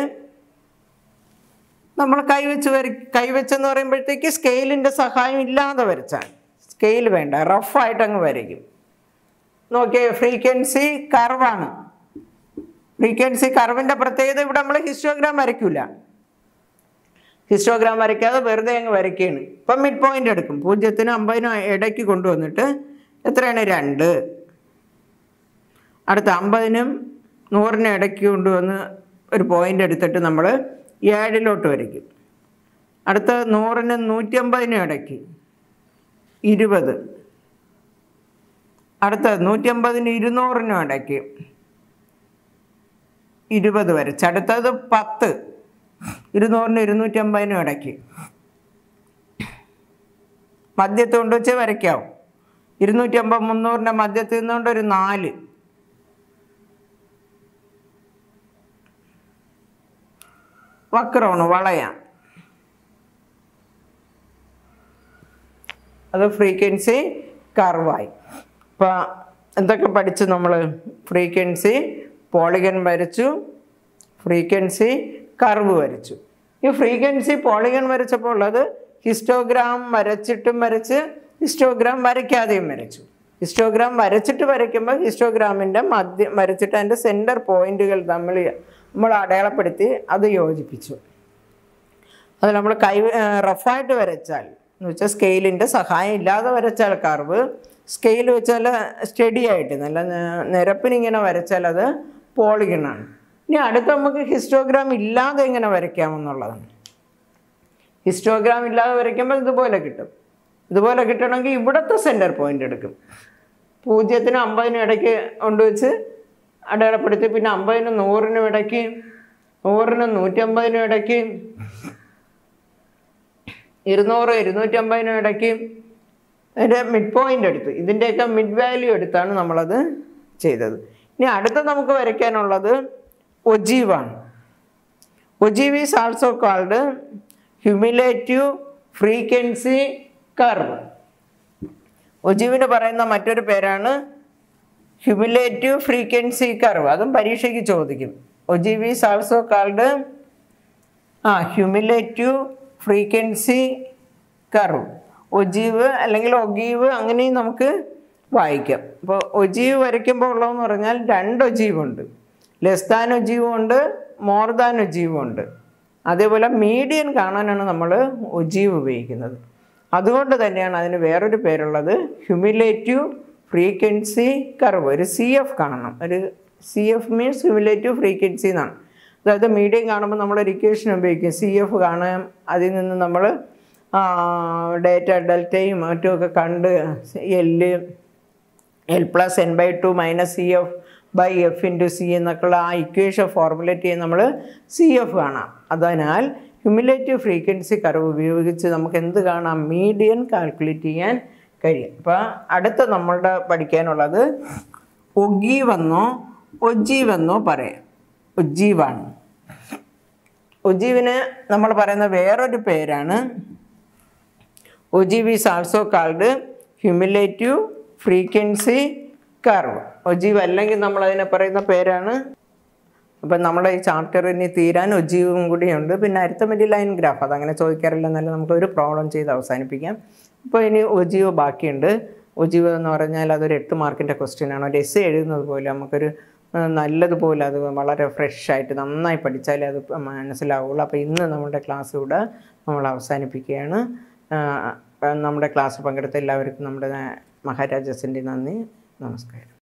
A: നമ്മൾ കൈവച്ച് വര കൈവച്ചെന്ന് പറയുമ്പോഴത്തേക്ക് സ്കെയിലിൻ്റെ സഹായം ഇല്ലാതെ വരച്ചാൽ സ്കെയിൽ വേണ്ട റഫായിട്ട് അങ്ങ് വരയ്ക്കും നോക്കിയേ ഫ്രീക്വൻസി കർവാണ് ഫ്രീക്വൻസി കർവിൻ്റെ പ്രത്യേകത ഇവിടെ നമ്മൾ ഹിസ്റ്റോഗ്രാം വരയ്ക്കില്ല ഹിസ്റ്റോഗ്രാം വരയ്ക്കാതെ വെറുതെ അങ്ങ് വരയ്ക്കുകയാണ് ഇപ്പം മിഡ് പോയിന്റ് എടുക്കും പൂജ്യത്തിനും അമ്പതിനും ഇടയ്ക്ക് കൊണ്ടുവന്നിട്ട് എത്രയാണ് രണ്ട് അടുത്ത അമ്പതിനും നൂറിനും ഇടയ്ക്ക് കൊണ്ടുവന്ന് ഒരു പോയിന്റ് എടുത്തിട്ട് നമ്മൾ ഏഴിലോട്ട് വരയ്ക്കും അടുത്ത നൂറിനും നൂറ്റമ്പതിനും ഇടയ്ക്ക് ഇരുപത് അടുത്ത നൂറ്റമ്പതിന് ഇരുന്നൂറിനും ഇടയ്ക്ക് ഇരുപത് വരച്ച് അടുത്തത് പത്ത് ഇരുന്നൂറിനും ഇരുന്നൂറ്റമ്പതിനും ഇടയ്ക്ക് മധ്യത്ത് കൊണ്ട് വെച്ച് വരയ്ക്കാവും ഇരുന്നൂറ്റമ്പത് മുന്നൂറിൻ്റെ മധ്യത്ത് നിന്നുകൊണ്ട് ഒരു നാല് വക്രമാണ് വളയാം അത് ഫ്രീക്വൻസി കർവായി അപ്പോൾ എന്തൊക്കെ പഠിച്ചു നമ്മൾ ഫ്രീക്വൻസി പോളിഗൺ വരച്ചു ഫ്രീക്വൻസി കർവ് വരച്ചു ഈ ഫ്രീക്വൻസി പോളിഗൺ വരച്ചപ്പോൾ ഉള്ളത് ഹിസ്റ്റോഗ്രാം വരച്ചിട്ടും വരച്ച് ഹിസ്റ്റോഗ്രാം വരയ്ക്കാതെയും വരച്ചു ഹിസ്റ്റോഗ്രാം വരച്ചിട്ട് വരയ്ക്കുമ്പോൾ ഹിസ്റ്റോഗ്രാമിൻ്റെ മധ്യ വരച്ചിട്ട് അതിൻ്റെ സെൻറ്റർ പോയിന്റുകൾ തമ്മിൽ നമ്മൾ അടയാളപ്പെടുത്തി അത് യോജിപ്പിച്ചു അത് നമ്മൾ കൈ റഫായിട്ട് വരച്ചാൽ എന്ന് വെച്ചാൽ സ്കെയിലിൻ്റെ സഹായം ഇല്ലാതെ വരച്ചാൽ കർവ് സ്കെയിൽ വെച്ചാൽ സ്റ്റഡി ആയിട്ട് നല്ല നെ- നിരപ്പിനിങ്ങനെ വരച്ചാൽ അത് പോളിഗണാണ് ഇനി അടുത്ത് നമുക്ക് ഹിസ്റ്റോഗ്രാം ഇല്ലാതെ എങ്ങനെ വരയ്ക്കാമെന്നുള്ളതാണ് ഹിസ്റ്റോഗ്രാം ഇല്ലാതെ വരയ്ക്കുമ്പോൾ ഇതുപോലെ കിട്ടും ഇതുപോലെ കിട്ടണമെങ്കിൽ ഇവിടുത്തെ സെൻറ്റർ പോയിന്റ് എടുക്കും പൂജ്യത്തിനും അമ്പതിനും ഇടയ്ക്ക് കൊണ്ടുവച്ച് അടയാളപ്പെടുത്തി പിന്നെ അമ്പതിനും നൂറിനും ഇടയ്ക്ക് നൂറിനും നൂറ്റമ്പതിനും ഇടയ്ക്ക് ഇരുന്നൂറ് ഇരുന്നൂറ്റമ്പതിനും ഇടയ്ക്ക് അതിൻ്റെ മിഡ് പോയിന്റ് എടുത്ത് ഇതിൻ്റെയൊക്കെ മിഡ് വാല്യൂ എടുത്താണ് നമ്മളത് ചെയ്തത് ഇനി അടുത്ത നമുക്ക് വരയ്ക്കാനുള്ളത് ഒജീവാണ് ogive is also called cumulative frequency curve ഒജീവിന് പറയുന്ന മറ്റൊരു പേരാണ് ഹ്യൂമിലേറ്റീവ് ഫ്രീക്വൻസി കർവ് അതും പരീക്ഷയ്ക്ക് ചോദിക്കും ഒജീവ് ഈസ് ആൾസോ കാൾഡ് ആ ഹ്യൂമിലേറ്റീവ് ഫ്രീക്വൻസി കർവ് ഒജീവ് അല്ലെങ്കിൽ ഒഗീവ് അങ്ങനെയും നമുക്ക് വായിക്കാം അപ്പോൾ ഒജീവ് വരയ്ക്കുമ്പോൾ ഉള്ളതെന്ന് പറഞ്ഞാൽ രണ്ട് ഒജീവുണ്ട് ലെസ് ദാൻ ഒജീവും ഉണ്ട് മോർ ദാൻ ഒജീവും ഉണ്ട് അതേപോലെ മീഡിയൻ കാണാനാണ് നമ്മൾ ഒജീവ് ഉപയോഗിക്കുന്നത് അതുകൊണ്ട് തന്നെയാണ് അതിന് വേറൊരു പേരുള്ളത് ഹ്യൂമിലേറ്റീവ് ഫ്രീക്വൻസി കർവ് ഒരു സി എഫ് കാണണം ഒരു C F means cumulative frequency എന്നാണ് അതായത് മീഡിയം കാണുമ്പോൾ നമ്മളൊരു ഇക്വേഷൻ ഉപയോഗിക്കും സി എഫ് കാണാം അതിൽ നിന്ന് നമ്മൾ ഡേറ്റ ഡെൽറ്റയും മറ്റുമൊക്കെ കണ്ട് എല്ല് L plus N by two minus C F by F into C എന്നൊക്കെയുള്ള ആ ഇക്വേഷൻ ഫോർമുലേറ്റ് ചെയ്ത് നമ്മൾ സി എഫ് കാണാം അതിനാൽ ഹ്യൂമിലേറ്റീവ് ഫ്രീക്വൻസി കർവ് ഉപയോഗിച്ച് നമുക്ക് എന്ത് കാണാം മീഡിയൻ കാൽക്കുലേറ്റ് ചെയ്യാൻ കഴിയും അപ്പോൾ അടുത്ത നമ്മളുടെ പഠിക്കാനുള്ളത് ഒഗീവെന്നോ ഒജീവെന്നോ പറയാം ഒജീവാണ് ഒജീവിന് നമ്മൾ പറയുന്ന വേറൊരു പേരാണ് ogive is also called cumulative frequency curve ogive അല്ലെങ്കിൽ നമ്മൾ അതിനെ പറയുന്ന പേരാണ് അപ്പം നമ്മുടെ ഈ ചാപ്റ്റർ ഇനി തീരാൻ ഒജീവും കൂടിയുണ്ട് പിന്നെ അരിത്തമെറ്റിക് ലൈൻ ഗ്രാഫ് അതങ്ങനെ ചോദിക്കാറില്ല എന്നാലും നമുക്ക് ഒരു പ്രോബ്ലം ചെയ്ത് അവസാനിപ്പിക്കാം ഇപ്പോൾ ഇനി ഒജീവ് ബാക്കിയുണ്ട് ഒജീവ് എന്ന് പറഞ്ഞാൽ അതൊരു എട്ട് മാർക്കിൻ്റെ ക്വസ്റ്റ്യൻ ആണ് ഒരു എസ് എഴുതുന്നത് പോലെ നമുക്കൊരു ആ, നല്ലതുപോലെ അത് വളരെ ഫ്രഷ് ആയിട്ട് നന്നായി പഠിച്ചാലേ അത് മനസ്സിലാവുള്ളൂ അപ്പോൾ ഇന്ന് നമ്മുടെ ക്ലാസ് ഇവിടെ നമ്മൾ അവസാനിപ്പിക്കുകയാണ് ആ, നമ്മുടെ ക്ലാസ് പങ്കെടുത്ത എല്ലാവർക്കും നമ്മുടെ മഹാരാജാസിൻ്റെ നന്ദി നമസ്കാരം